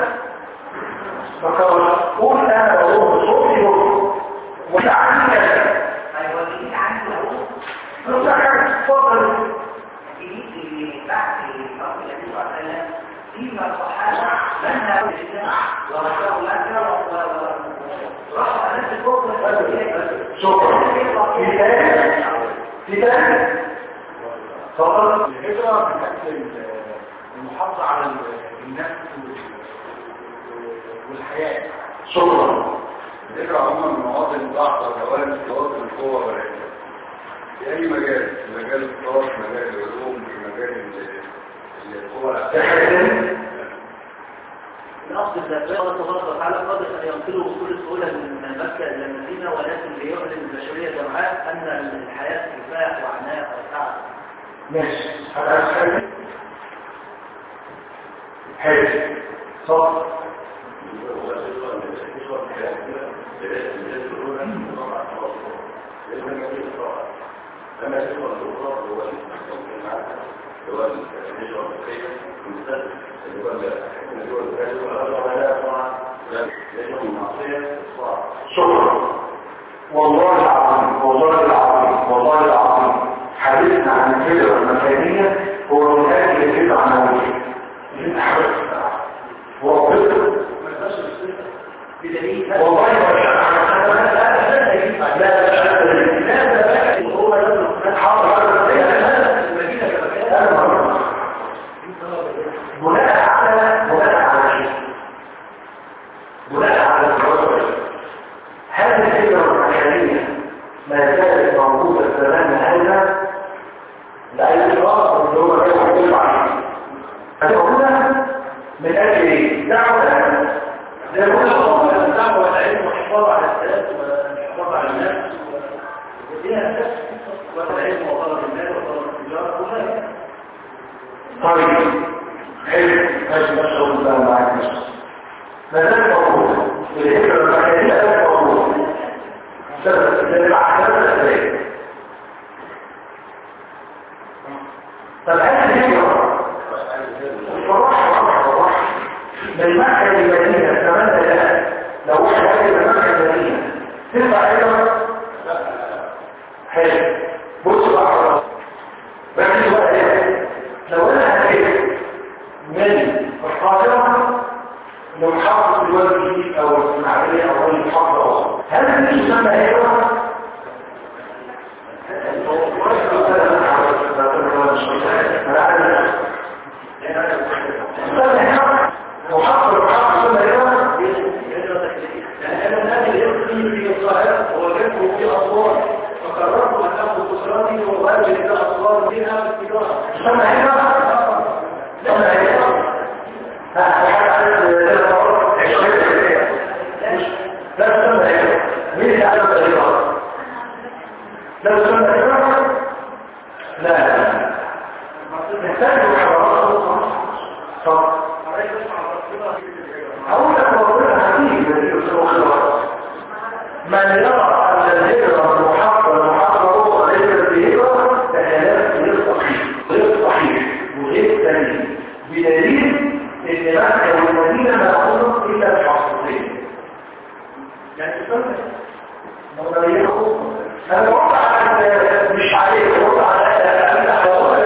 ما كررهاش قول انا بقول بصوتي وتعالى أيوة اللي عنده هو نص حاجه اتفضل في بعد موت النبي صلى الله عليه وسلم فيما الصحابة منها بالإسلام ورجعوا لك ورفع نفس الفرصة شكرا في تاني في تاني اتفضل الهجرة من أجل المحافظة على النفس والحياة شكرا الهجرة عموما من مواطن ضعف وجوانب تواصل القوة والعلم في أي مجال في مجال الطاقة في مجال العلوم في مجال ال- القوة في العسكرية حاجه تاني الأصل الذاتية الله تبارك وتعالى قادر أن ينقله بكل سهولة من مكة إلى المدينة ولكن ليعلن البشرية جمعاء أن الحياة كفاح وعناء وتعب ماشي هذا حاجه حلو اتفضل لما يكون الأخرى هو المجتمع هو الهجرة الفقهية المستقبل اللي هو اللي هو المعصية الصعب شكرا والله العظيم والله العظيم والله العظيم حديثنا عن الهجرة المكانية هو من أجل الهجرة العنوية اللي انت حضرتك وربنا بدليل والله ما شاء الله لا لا لا هو لازم حاضر هذا المدينة كمكان بناء على بناء على شيء بناء على الوضع هذه الفكرة المحلية ما زالت موجودة في زمان هذا لأي إطلاق اللي هو كان يقول عليه فالموجودة من أجل إيه؟ دعوة زي ما قلنا الدعوة والعلم والحفاظ على الذات والحفاظ على النفس وديها نفس والعلم وطلب المال وطلب التجارة كلها طيب حلو ماشي ما شاء الله معاك ماشي ما زال موجود الهجرة المكانية لا موجود سبب للعقلات الأسرية طب هل الهجرة الصراحة والصراحة من مكة للمدينة كمان لا لو واحد قال من مكة للمدينة تنفع هجرة؟ حلو بص بقى ركز بقى ايه لو انا هجيب من القاهرة لمحافظة الوالد الجديد او الاسماعيلية او اي محافظة اخرى هل دي تسمى هجرة؟ محافظة المحافظة تسمى هجرة؟ لأن النادي يبقي في القاهرة ووجدته في أسوان فقررت أن أخذ أسرتي وأواجه إلى أسوان منها بالتجارة تسمى هجرة؟ تسمى هجرة؟ ها حاجة عايز لا تسمى هجرة مين اللي عايز هجرة؟ لا تسمى هجرة؟ لا محتاج محاضرات طب أقول لك ربنا هديه الذي يسمى خلاص من يرى أن الهجرة المحافظة المحافظة أخرى ليست بهجرة فكلام غير صحيح غير صحيح وغير سليم بدليل ان مكة والمدينة ما أقولوا إلا بحصتين يعني تسمى مغنية أنا بقول على مش عليك بقول على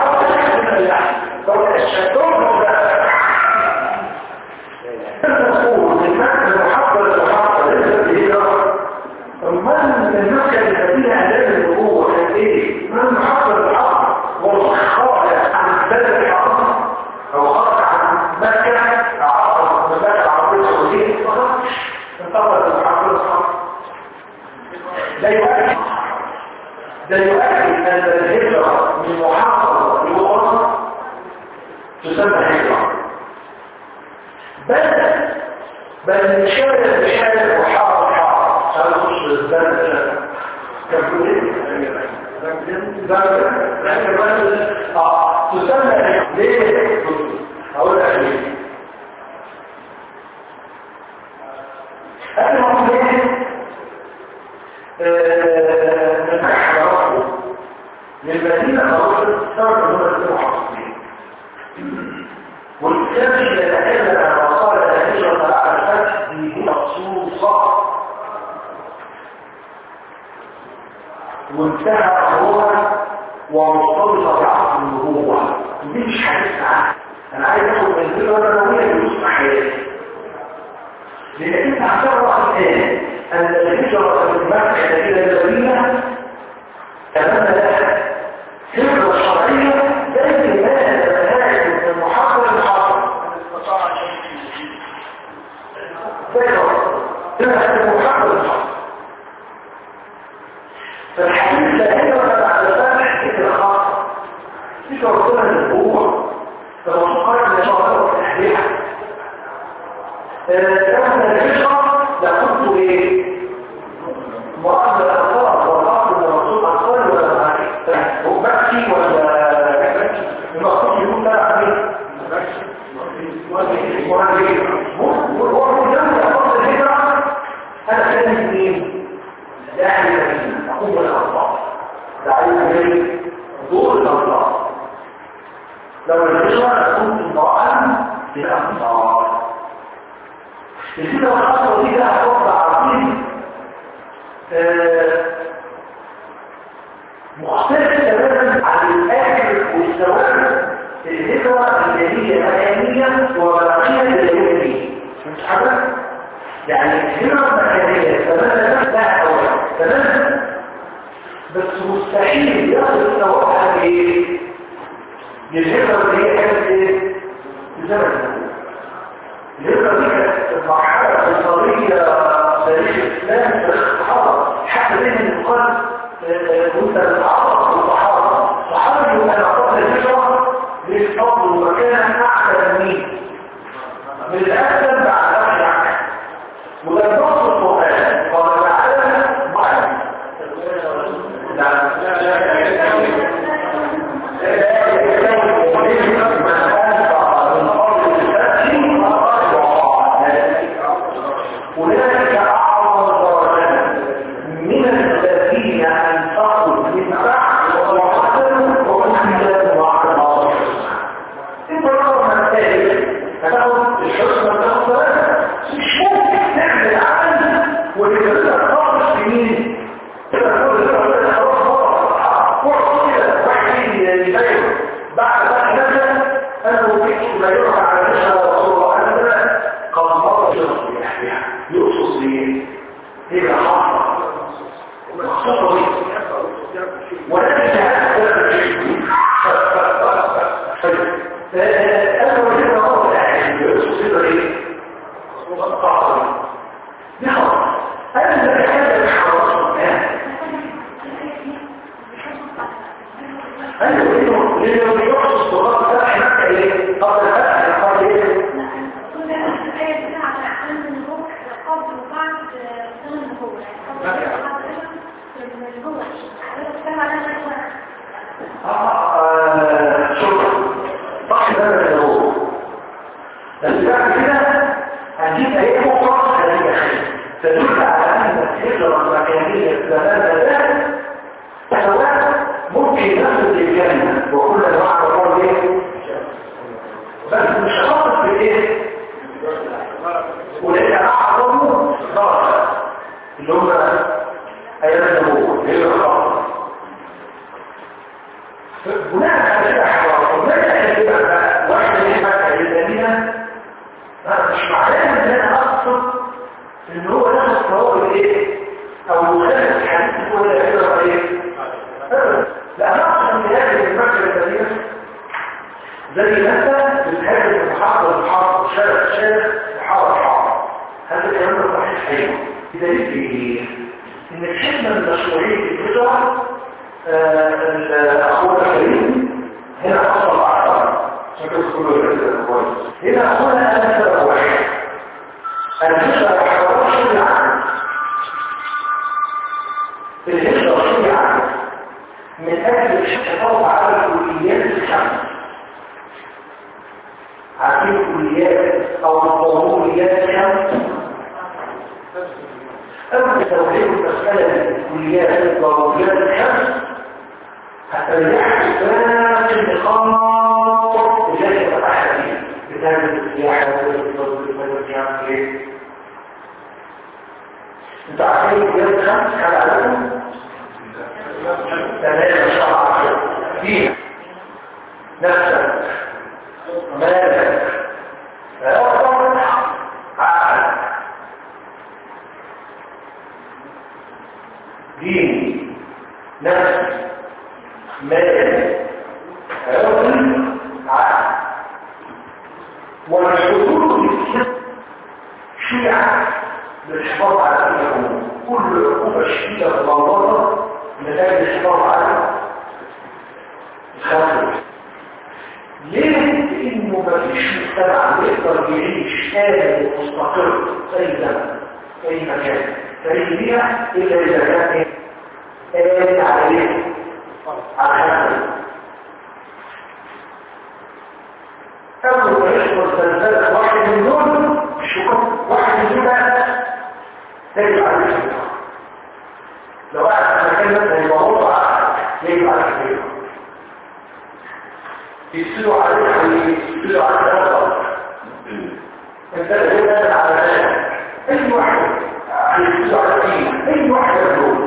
تقول من مكة المحافظة المحافظة ليست بهجرة من المكة اللي فيها أعلام النبوة كان إيه؟ من المحافظة المحافظة والخارج عن بلد الحرام أو خارج عن مكة أعرض من مكة العربية السعودية انتقل المحافظة الحرام ده يؤكد ده يؤكد أن الهجرة من محافظة لأخرى تسمى هجرة بل بل من شارع لشارع وحارة وحارة هذا خش الزمن كم تسمى ليه؟ أقول لك ليه؟ أنا أقول ليه؟ من أحد للمدينة خرجت سبب من المحافظين والكتاب يتكلم عن مصالح الهجرة بعد الفتح دي مخصوصة وانتهى امرها ومرتبطه بعقد النبوه دي مش حديث عنها انا عايز اخد من الهجره النبويه بنص حياتي لان انت هتعرف الان ان الهجره من مكه الى المدينه تمام لها هجره شرعيه زي ما تتناسب من المحافظه للمحافظه زي ما المحافظه للمحافظه فالحديث لا هجرة بعد الفتح فكرة خاصة فكرة ربنا للقوة فالمصقات اللي شغالة في التحليح كان الهجرة لابد ايه؟ مؤمن الأطفال والأصل من الرسول أطفال ولا معاكي؟ هو مكي ولا المقصود يكون لا عميل مهاجرين وهو جنب أطفال الهجرة أنا كان مين؟ داعي المدينة أقوم بالأنصار داعي المدينة دور الأنصار لو الهجرة كنت امرأة بالأنصار الفكرة الخاصة دي بقى حكم عظيم مختلف تماما عن الآخر والسواد الهجرة اللي هي مكانية وبلاغية لليومية مش حاجة؟ يعني الهجرة المكانية تماما لا أولا تماما بس مستحيل يصل ثوابها بايه؟ للهجرة اللي هي كانت ايه؟ بزمن الهجرة دي كانت مرحلة فيصلية تاريخ الإسلام في الصحابة حتى بين يقال كنت تتعرف الصحابة الصحابة يقول أنا قبل الهجرة للفضل ومكان أعلى من مين؟ من الأسلم بعد أخي عنه وده نص القرآن قال تعالى معلم مخصوصة بيه ولكن هذا فأنا وجدنا مرة الأحيان يصير إيه؟ مقطع دي خلاص أنا اللي بحب الحرارة أيوة لأنه لأنه بيحصل الصغار ده هناك إيه؟ قبل الفتح قبل إيه؟ شكرا صح ده اللي هو بس بعد كده هنجيب ايه مطلق هذه الخير تدل على ان الهجرة المكانية زمان ذلك سواء ممكن نفس الجنة وكل انواع الامور ايه بس مش خاطر في ايه ولان اعظم درجة اللي هم ايام النبوة اللي هي الخاطر بناء على كده حوار وبناء كده بقى واحد من مكة للمدينة مش معناه ان انا اقصد ان هو نفس الصواب ايه او يخالف الحديث هو اللي هيقدر ايه لا انا اقصد ان هذه المكة للمدينة زي مثلا بتهاجم المحافظة المحافظة شارع شارع محافظة محافظة هذا الكلام ده صحيح ايوه بدليل ايه؟ ان الحكمة من مشروعية الهجرة الأخوة الكريم هنا حصل على شكل كله الرئيس كويس هنا هنا أنا سبب واحد الهجرة يحضر شريعة الهجرة شريعة من أجل الحفاظ على الكليات الخمس عارفين الكليات أو الضروريات الخمس أول توحيد المسألة الكليات الضروريات الخمس حتى يحدث باقي النقاط التي يتبعها فيها كتاب السياحة والمدرسة ايه؟ انت عارفين الكليات الخمس كان عددهم؟ تمام شرع فيها نفسك مالك عقل عقل دين نفس مال عقل عقل والحدود شيعة للحفاظ على الأمور كل عقوبة شديدة مضادة من أجل الحفاظ على الخطر ليه؟ لأنه مفيش مجتمع يقدر يعيش آمن ومستقر أي زمن أي مكان في أي بيئة إلا إذا كان آمن على إيه؟ على الخطر أول ما يحصل زلزال واحد من دول الشكر واحد من دول تجب عليه الشكر لو قاعد في مكان مثلا يبقى وضع يجب عليه الشكر يصيروا عليه يصيروا على الأفضل انت هنا على ذلك اي واحد يصيروا على الدين اي واحد يقول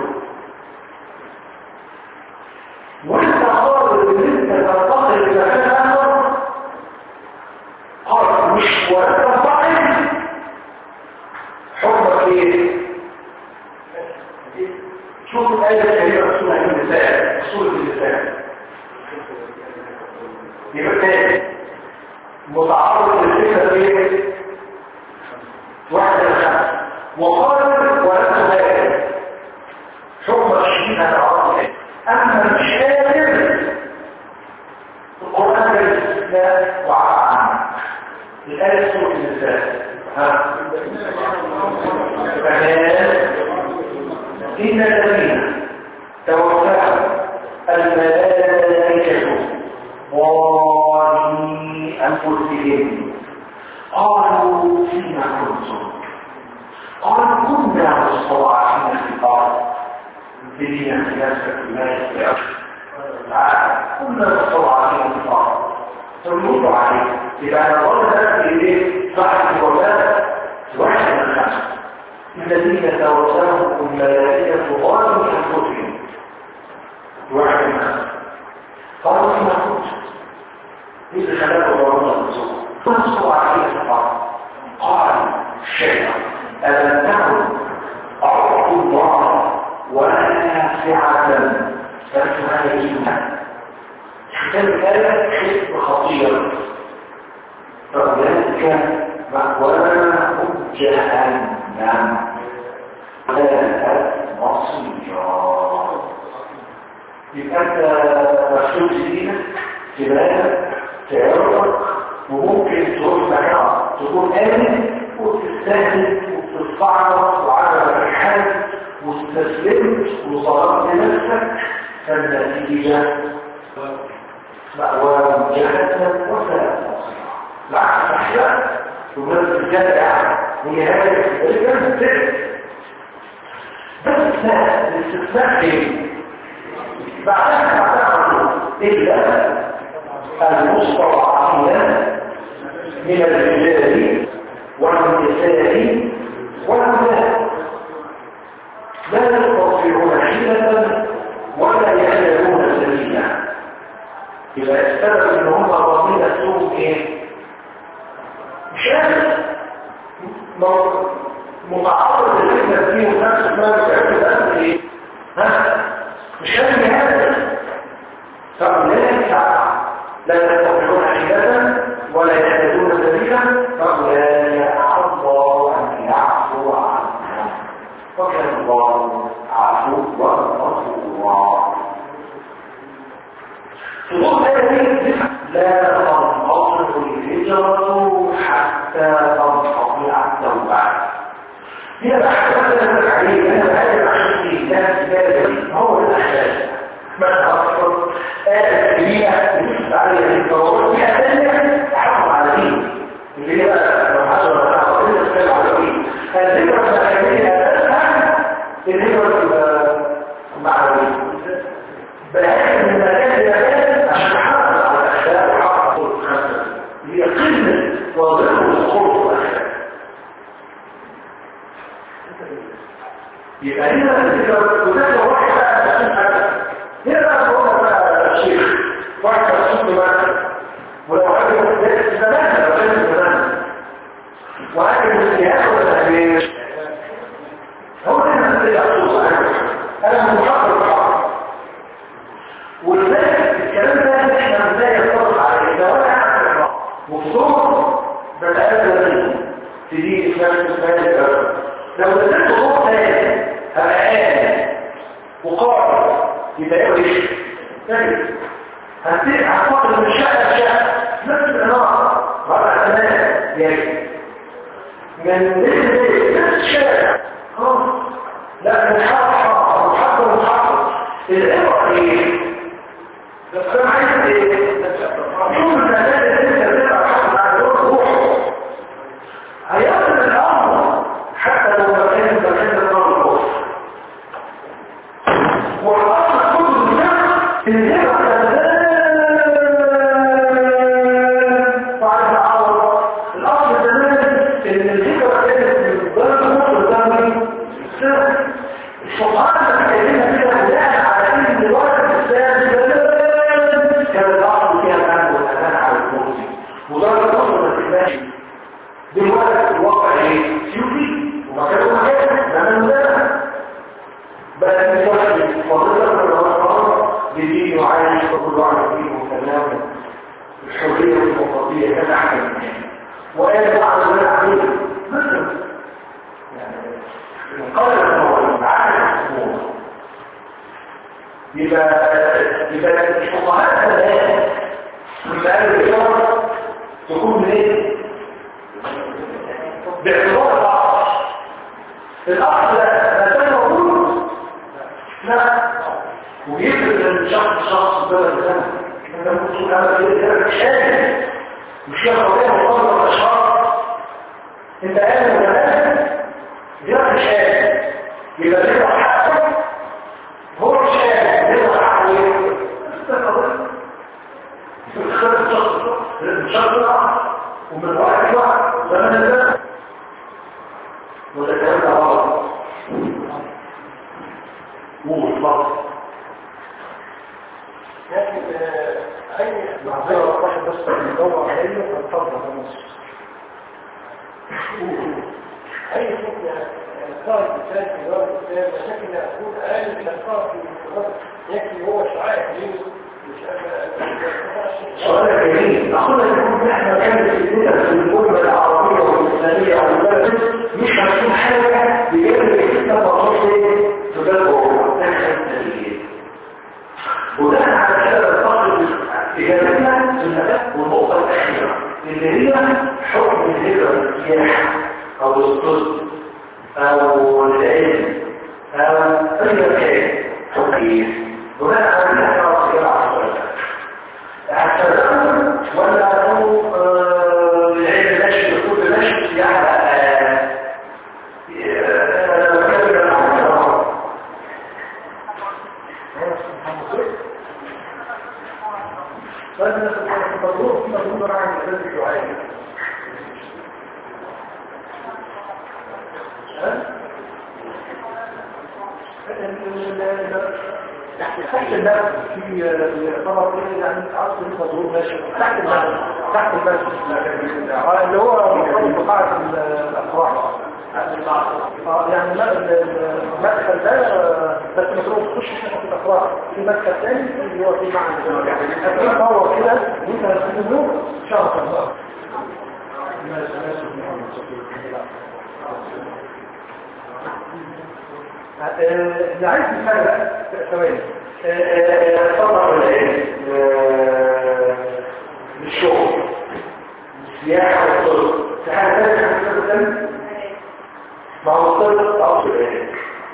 وانت قادر ان انت تنتقل الى مكان اخر قادر مش ولا تنتقل حكمك ايه شوف الآية الكريمة سورة النساء سورة النساء يبقى تاني متعرض للفكرة ايه واحد الخمس وقال ولا تبالي حكم الشديد على عرض اما مش قادر القرآن كان الاستثناء وعلى عنه الآية سورة النساء ها فهذا إن الذين توفاهم الملائكة ظالمي أنفسهم قالوا فيما كنتم قالوا كنا مستضعفين في الأرض بدين سياسة ما يستطيع كنا مستضعفين في الأرض فنرد عليه يبقى أنا ظن ذلك إيه صاحب الوفاة واحد من الخمسة الذين توفاهم الملائكة ظالمي أنفسهم واحد من الخمسة قالوا فيما كنتم إذا خلقوا الله الرسول فنصوا عليه الصلاة قال الشيطان ألم تكن أعطوا الله نافعة فتهيئها ختام الآية ختم خطير فأولئك مأواهم جهنم لا مصيرا يبقى انت مكتوب سنينك تبالغ تعرضك وممكن تروح مكان تكون آمن وتستهدف وتتصعد وعلى الحال واستسلمت وصرفت نفسك فالنتيجة مأوى جهنم وساءت مصيرا العكس أحيانا ومن الجدع ونهاية الجنة بس الاستثناء ايه؟ بعدها تعرض إلا المستضعفين من الرجال والنساء والولاد لا يستطيعون حيلة ولا يحتاجون سبيلا يبقى السبب ان هم ضامنين نفسهم ايه؟ مش قادر متعرض للفتنة دي ونفس ما بتعمل بس ايه؟ ها؟ مش قادر يهدف فأولئك لا يستطيعون حيلة ولا يحتاجون سبيلا فأولئك الله أن يعفو عنهم وكان الله عفوا غفورا فضول هذه لا تنقصر الهجرة حتى تنقطع التوبة هي بحث مثلا عليه انا بقدم عشان الناس بالي هو الاحداث ما اصلا آية كبيرة بتشتغل عليها التوبة فيها ثانية تحكم على دين اللي هي لو حصل ولا حصل الا تتكلم على دين الذكرى المحلية اساسها الهجرة المعنوية بحيث ان المكان المكان عشان نحافظ على الاخلاق وحافظ على الخمسه هي قمه وظيفه الخلق والاخلاق يبقى هنا الفكره وده واحد بقى عشان حاجه هنا بقى بقول بقى الشيخ واحد صوت مثلا ولو حد زمان زمان زمان وعاجب السياسه ولا ايه هو هنا اللي يحصل انا محقق الحق ولذلك الكلام ده احنا ازاي نطبق عليه لو انا عارف وفضول بتأذى منه تدي اسلام الثاني لو نزلت فوق ثاني هبقى آمن وقاعد يبقى ايه وإيش؟ ثاني هتبقى هتفضل من شقة لشقة نفس الإنارة ربع تمام يجب من ليل ليل نفس الشارع خلاص لا من حق حق وحق وحق العبر ايه؟ بس انا عايز ايه؟ شوف المكان اللي انت بتبقى حاطط على روح هيصل الامر حتى لو مكان مكان الامر والاصل كله الناس اللي هي بعد العوض الاصل زمان ان الفكره كانت من ضمن مصر ده السر الشطارة اللي كانت كده بناء على ان الوقت الاسلامي كان الاصل فيها الامن والامان على المرسي وده الاصل ما تبقاش دلوقتي الواقع ايه؟ سيوفي ومكانه مكان زمان ده بقى في واحد فضيلة من الأطفال بدين وعايش وكل واحد فيه تماما الحرية والديمقراطية كان أحسن منها وقال بعض ذلك عليه مثلا يعني قال الأول عكس الأمور يبقى يبقى الفقهاء ثلاثة من قال الإشارة تكون من إيه؟ باعتبار الأصل الأصل لا كان موجود لا ويفرق من شخص شخص بلد سنة انت ممكن تقول انا كده مش قادر مش كده قضيه مقارنه الاشخاص انت قادر ولا قادر غير مش قادر يبقى تبقى حقك هو مش قادر يبقى حقه ايه؟ انت قضيه بتختار الشخص الشخص ومن واحد لواحد زمان ده وده كلام ده غلط ومطلق لكن اي معذره واحد بس بيدور عليه فاتفضل يا مصر اي فتنه القائد الثالث في الوقت الثالث لكن يكون اقل تحصل في يكفي هو شعاع ليه مش سؤال جميل أخذنا نقول نحن كانت الفتنة في الأمة العربية والإسلامية والبلد مش هتكون حاجة بجانب الفتنة الرئيسية تدبر بناء على هذا الفصل إجابتنا للمدى والنقطة الأخيرة اللي هي حكم الهجرة السياحة أو الصدق أو العلم أو أي مكان توقيف بناء على هذا الفصل على الصدق اعتذروا ولا هو العلم ماشي يقول ماشي يعني فأنا تطور في مضمون عن عبادة الدعاء تحت المسجد في طبعا يعني عصر المظهور ماشي تحت المسجد تحت المسجد آه، اللي هو مرتبط بقاعة الأفراح آه، يعني لا- المدخل ده آه، بس مطلوب تخش في الأفراح في مدخل ثاني اللي هو في معنى أكيد هو كده وانت هتكون له شهر الله اللي عايز يفرق ثواني طبعا العلم الشغل السياحة والطرق في حاجة ثانية حاجة ثانية مع الطرق أو العلم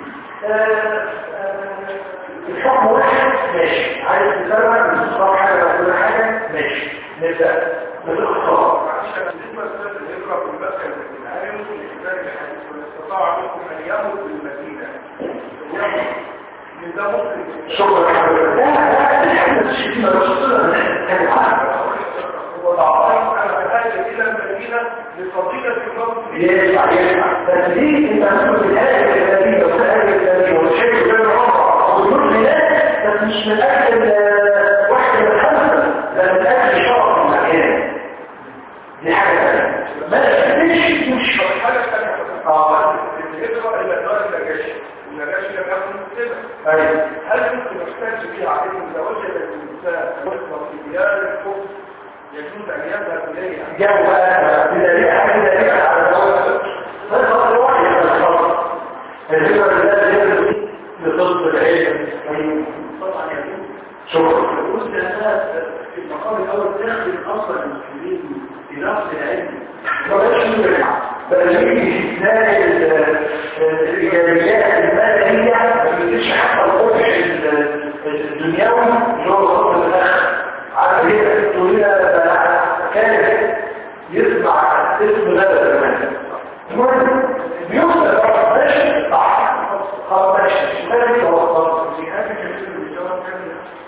الحكم واحد ماشي عايز تفرق بتصطار حاجة أو كل حاجة ماشي نبدأ بالاختصار عشان بالنسبة لسنة الهجرة في المسكن لا يمكن إخبار الحديث ولا استطاع منكم أن يمت بالمدينة يمت من ده ممكن شكرا حضرتك لا لا الحديث الشديد ما وصلنا كان عارف وضعهم على بحاجة إلى المدينة لفضيلة الموت ينفع ينفع بس ليه انت هتقول الآية الكتابية والآية الكتابية والشيء بين الرابع والنور هناك بس مش من أجل آه، واحدة من خمسة ده من أجل شرف المكان دي حاجة ثانية ما تشتريش مش حاجة ثانية اه الهجرة إلى دار النجاشي النجاشي لم يكن مسلما ايوه هل يمكن يحتاج فيها عليه إذا وجد الإنسان يصبر في ديار الكفر يجوز أن يذهب إليها جو بقى بدليل حاجة دليل على الوقت بس هو واحد من الخلق الهجرة اللي لازم لطلب العلم طبعا يجوز شكرا يجوز لأنها في المقام الأول تخدم أصلا المسلمين في نفس العلم بلاش نرجع بل يجي استثناء ال- الايجابيات الماليه ما بيجيش حتى القبح ال- الدنيوي اللي هو الخط الاخر على كده تقول كان يسمع اسم بلد كمان المهم بيوصل بقى ماشي صح خلاص ماشي ماشي توصل في هذه كثير من الجواب كان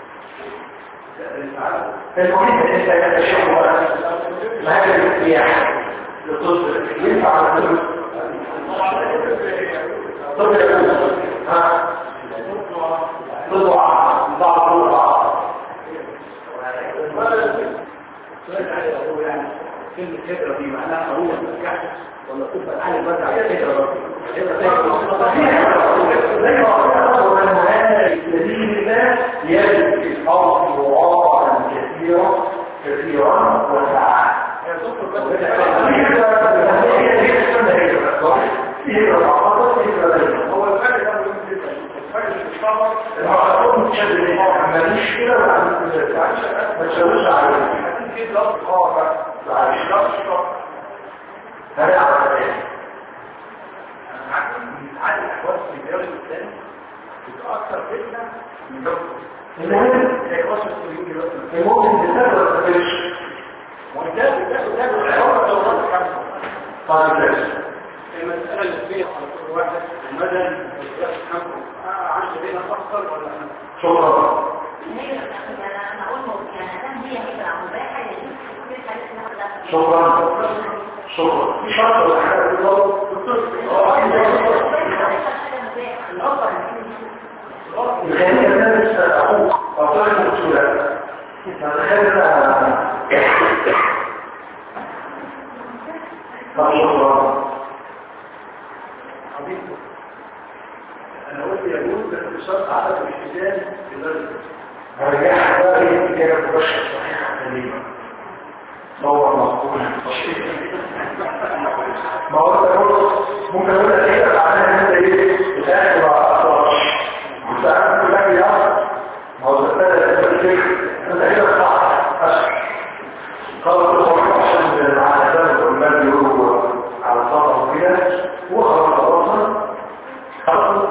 المهم انت تشوف ما هذا الاختيار لتصل ينفع على الفلوس طب يقول ها تضع بعض الوضع سؤال علي هو يعني كلمة هجرة دي معناها هو الكعب ولا تبقى علي بس على الهجرة زي ما قلنا ومن هذا سبيل الله يجد في الارض مواضعا كثيرا كثيرا وسعا هو الفرق ده مهم جدا الفرق في السفر هتكون في ضغط قوة بقى ضغط السفر عن الاحوال في الديار الاسلامي بتأثر فتنة من دولة زي وصل السوريين دلوقتي وده ده ده العلاقة دورات الخمسة المسألة اللي فيها على كل واحد المدى والدراسة الخمسة عشت بينا أكثر ولا أنا؟ شكرا هي انا اقول يعني انا هي هي مباحه يجوز في كل الحالات اللي احنا شكرا شكرا في شرط ولا حاجه بالظبط الخلية الناس أخوك أطلع المسؤولات فالخلية طب شكرا أنا قلت يجوز الاتصال عدد الاحتجاج لدرجة رجعها بقى ايه كانت رشة صحيحة سليمة صور مقبول ما هو انت برضه ممكن اقول لك ايه بعدين انت ايه الاخر بقى اصلا وساعات كلها بيعرف ما هو ده الفكر انت كده صح اشهر قالوا الصبح عشان مع الاسلام والمال بيقولوا على صدر وكده وخلاص خلصنا خلاص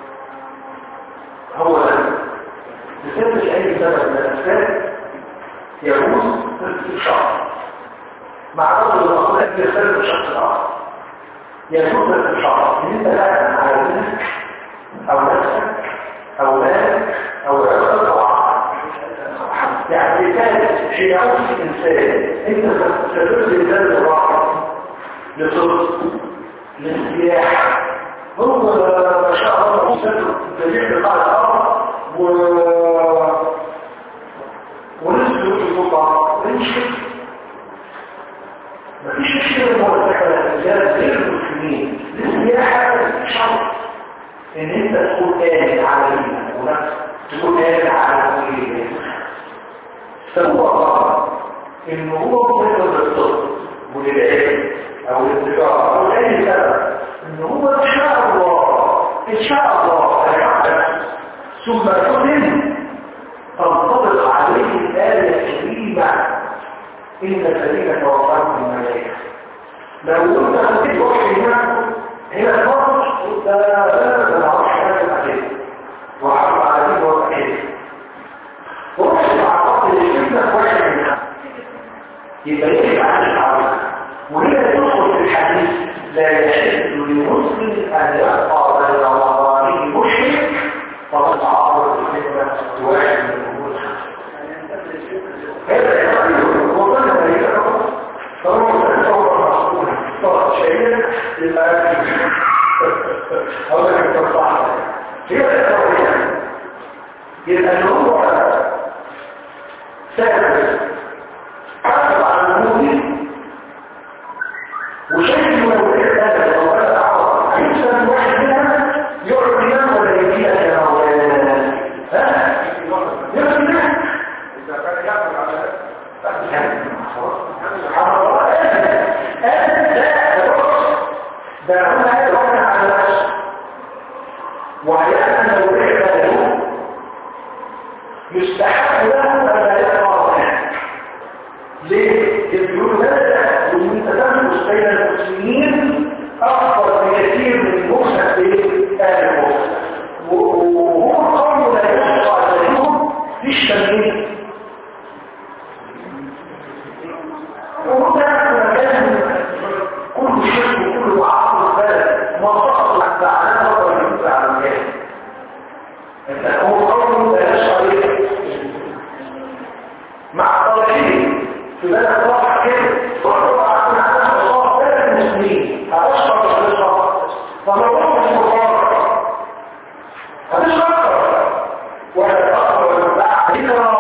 هو ده بسبب اي سبب من الاسباب يجوز الاستشعار مع رجل الاخلاق يختلف الشخص الاخر يجوز الاستشعار ان انت لا على ابنك او نفسك او مالك او عرضك او عقلك يعني كان في نفس الانسان انت ستدرس الانسان الراحه لصدق للسياحه هو ما شاء الله مسافر جميع بقاع الارض و ونزل في القطع ونشف مفيش مشكلة موثقة للرجال غير المسلمين للسياحة شرط ان انت تكون آمن على دينك ونفسك تكون آمن على مسؤوليتك فهو قرر ان هو مجرد الصدق وللعلم او الاتجاه او اي سبب ان هو ان شاء الله ان شاء الله هيحدث ثم تؤمن تنطبق عليه الآية الكريمة إن الذين توفاهم الملائكة لو كنت خدت وحي هنا هنا المرض ده لا ما اعرفش حاجه عليه وعرض عليه وكيف ورحت مع بعض الشفنا وحي منها يبقى يجب عن العرض وهنا تدخل في الحديث لا يحل لمسلم ان يبقى بين رمضانه مشرك فقد تعرض الفتنه واحد من الامور هذا يقول وظن ذلك فهو تصور معقول صار شيئا لما أو لك تصحى هي التصور يبقى هو سابق حسب على الموت وشايف انه لو كان هذا لو كان عوض هيكسب واحد منها يقعد ينام ولا يجيها يا مولانا ها يقعد ينام إذا كان يعمل على ده هو هيتوقع على نفسه وعلى أن لو له يستحق له أن لا يقع هناك ليه؟ يقولون هذا ومن تدرس بين المسلمين أكبر بكثير من المرسل بين آل المرسل وهو القول لا يشفع عليهم في الشمالين وهنا مكان كل شيء وكل عقل بلد ما سقط بعدها ولا ينفع على المكان هو قول لا يشفع عليه مع الطالبين في بلد واحد كده وهو عقل على الله بلد المسلمين هتشفع ولا تشفع فموضوع مش مقارنة هتشفع ولا تقرأ ولا تبع ذكرى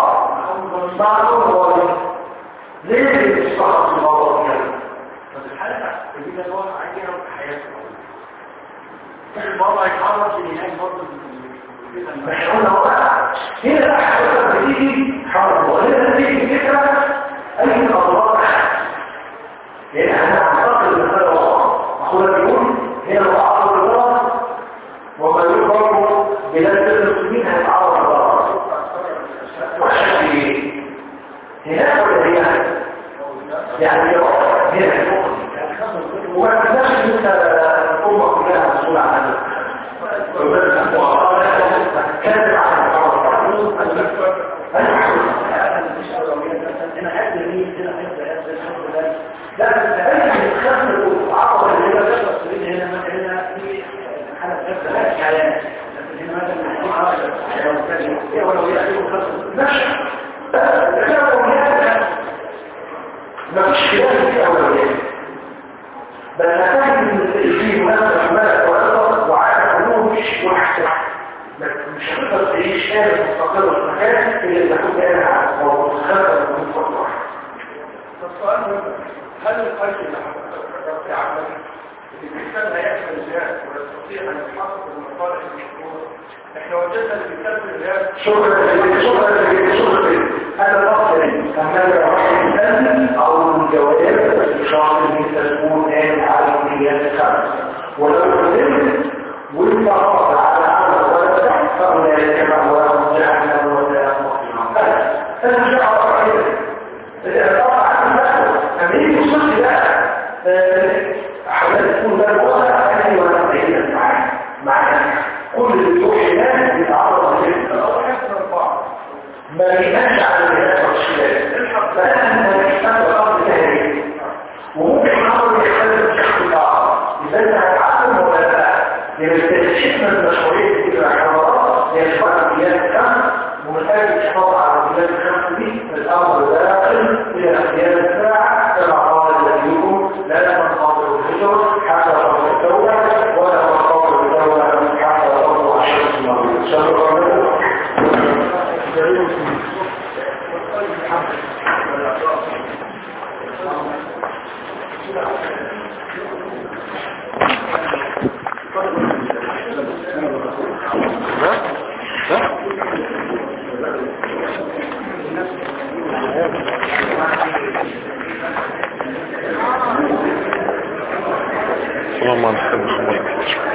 معلوم ليه بيستحق الموضوع كده بس الحالة اللي كان واقع عليها في حياته كل مرة يتعرض لنهاية برضه مش قلنا وقع هنا بقى حضرتك بتيجي حرب وهنا بتيجي فكرة أي أضرار لأن احنا هنعتقد المسألة وقع أخونا بيقول هنا وقع الضرار وما يقرر بلاد المسلمين هيتعرض للضرر وعشان ايه؟ هناك ولا هنا؟ يعني هنا وما تنساش ان انت الامه كلها مسؤوله عنك كاتب عن لا اي خصم عقب اللي هي بس هنا مثلا في حاله نفس الكلام لكن هنا مثلا يكون عارف ولو يأتي خصم ماشي مفيش خلاف في أولويات بل نتاج من في مناسبة مالك وأرضك وعارف أنه مش واحد مش هتقدر تعيش آلة مستقرة في مكان إلا إذا كنت آلة على ومتخلفة من كل واحد السؤال مهم هل القيد اللي حضرتك ذكرت عمل الإنسان لا يحمل الجهاز ويستطيع أن يحقق المصالح المشهورة احنا وجدنا الكتاب اللي هي شكرا لك شكرا لك شكرا لك هذا الأصل أنك رأي الثاني أو الجواب الشخص اللي تكون قال على الكليات الخمس ولو قدمت وانت رفض على عمل ولا تحت فأولئك مأواهم جهنم ولا مصيرهم هذا مش عارف كده الأربعة عن نفسه أما يجي يوصل بقى حضرتك تكون بقى الوضع أهلي وأنا بعيدا معاك معاك كل اللي يروح هناك بيتعرض للأرض ما ينامش على الناس والشلال فأنا ما يحتاج الأرض تهريب وممكن الأمر يختلف بشكل آخر إذا أنت هتعلم ولا لا لأن التأشير من المشروعية دي الحضارات هي شبكة بلاد الخمس ومن أجل الحفاظ على بلاد الخمس دي الأمر داخل إلى اختيار الساعة كما قال نبيكم لا تنقضوا الهجر حتى تنقضوا الدولة ولا تنقضوا الدولة حتى تنقضوا عشرة مرات شكرا اللهم انت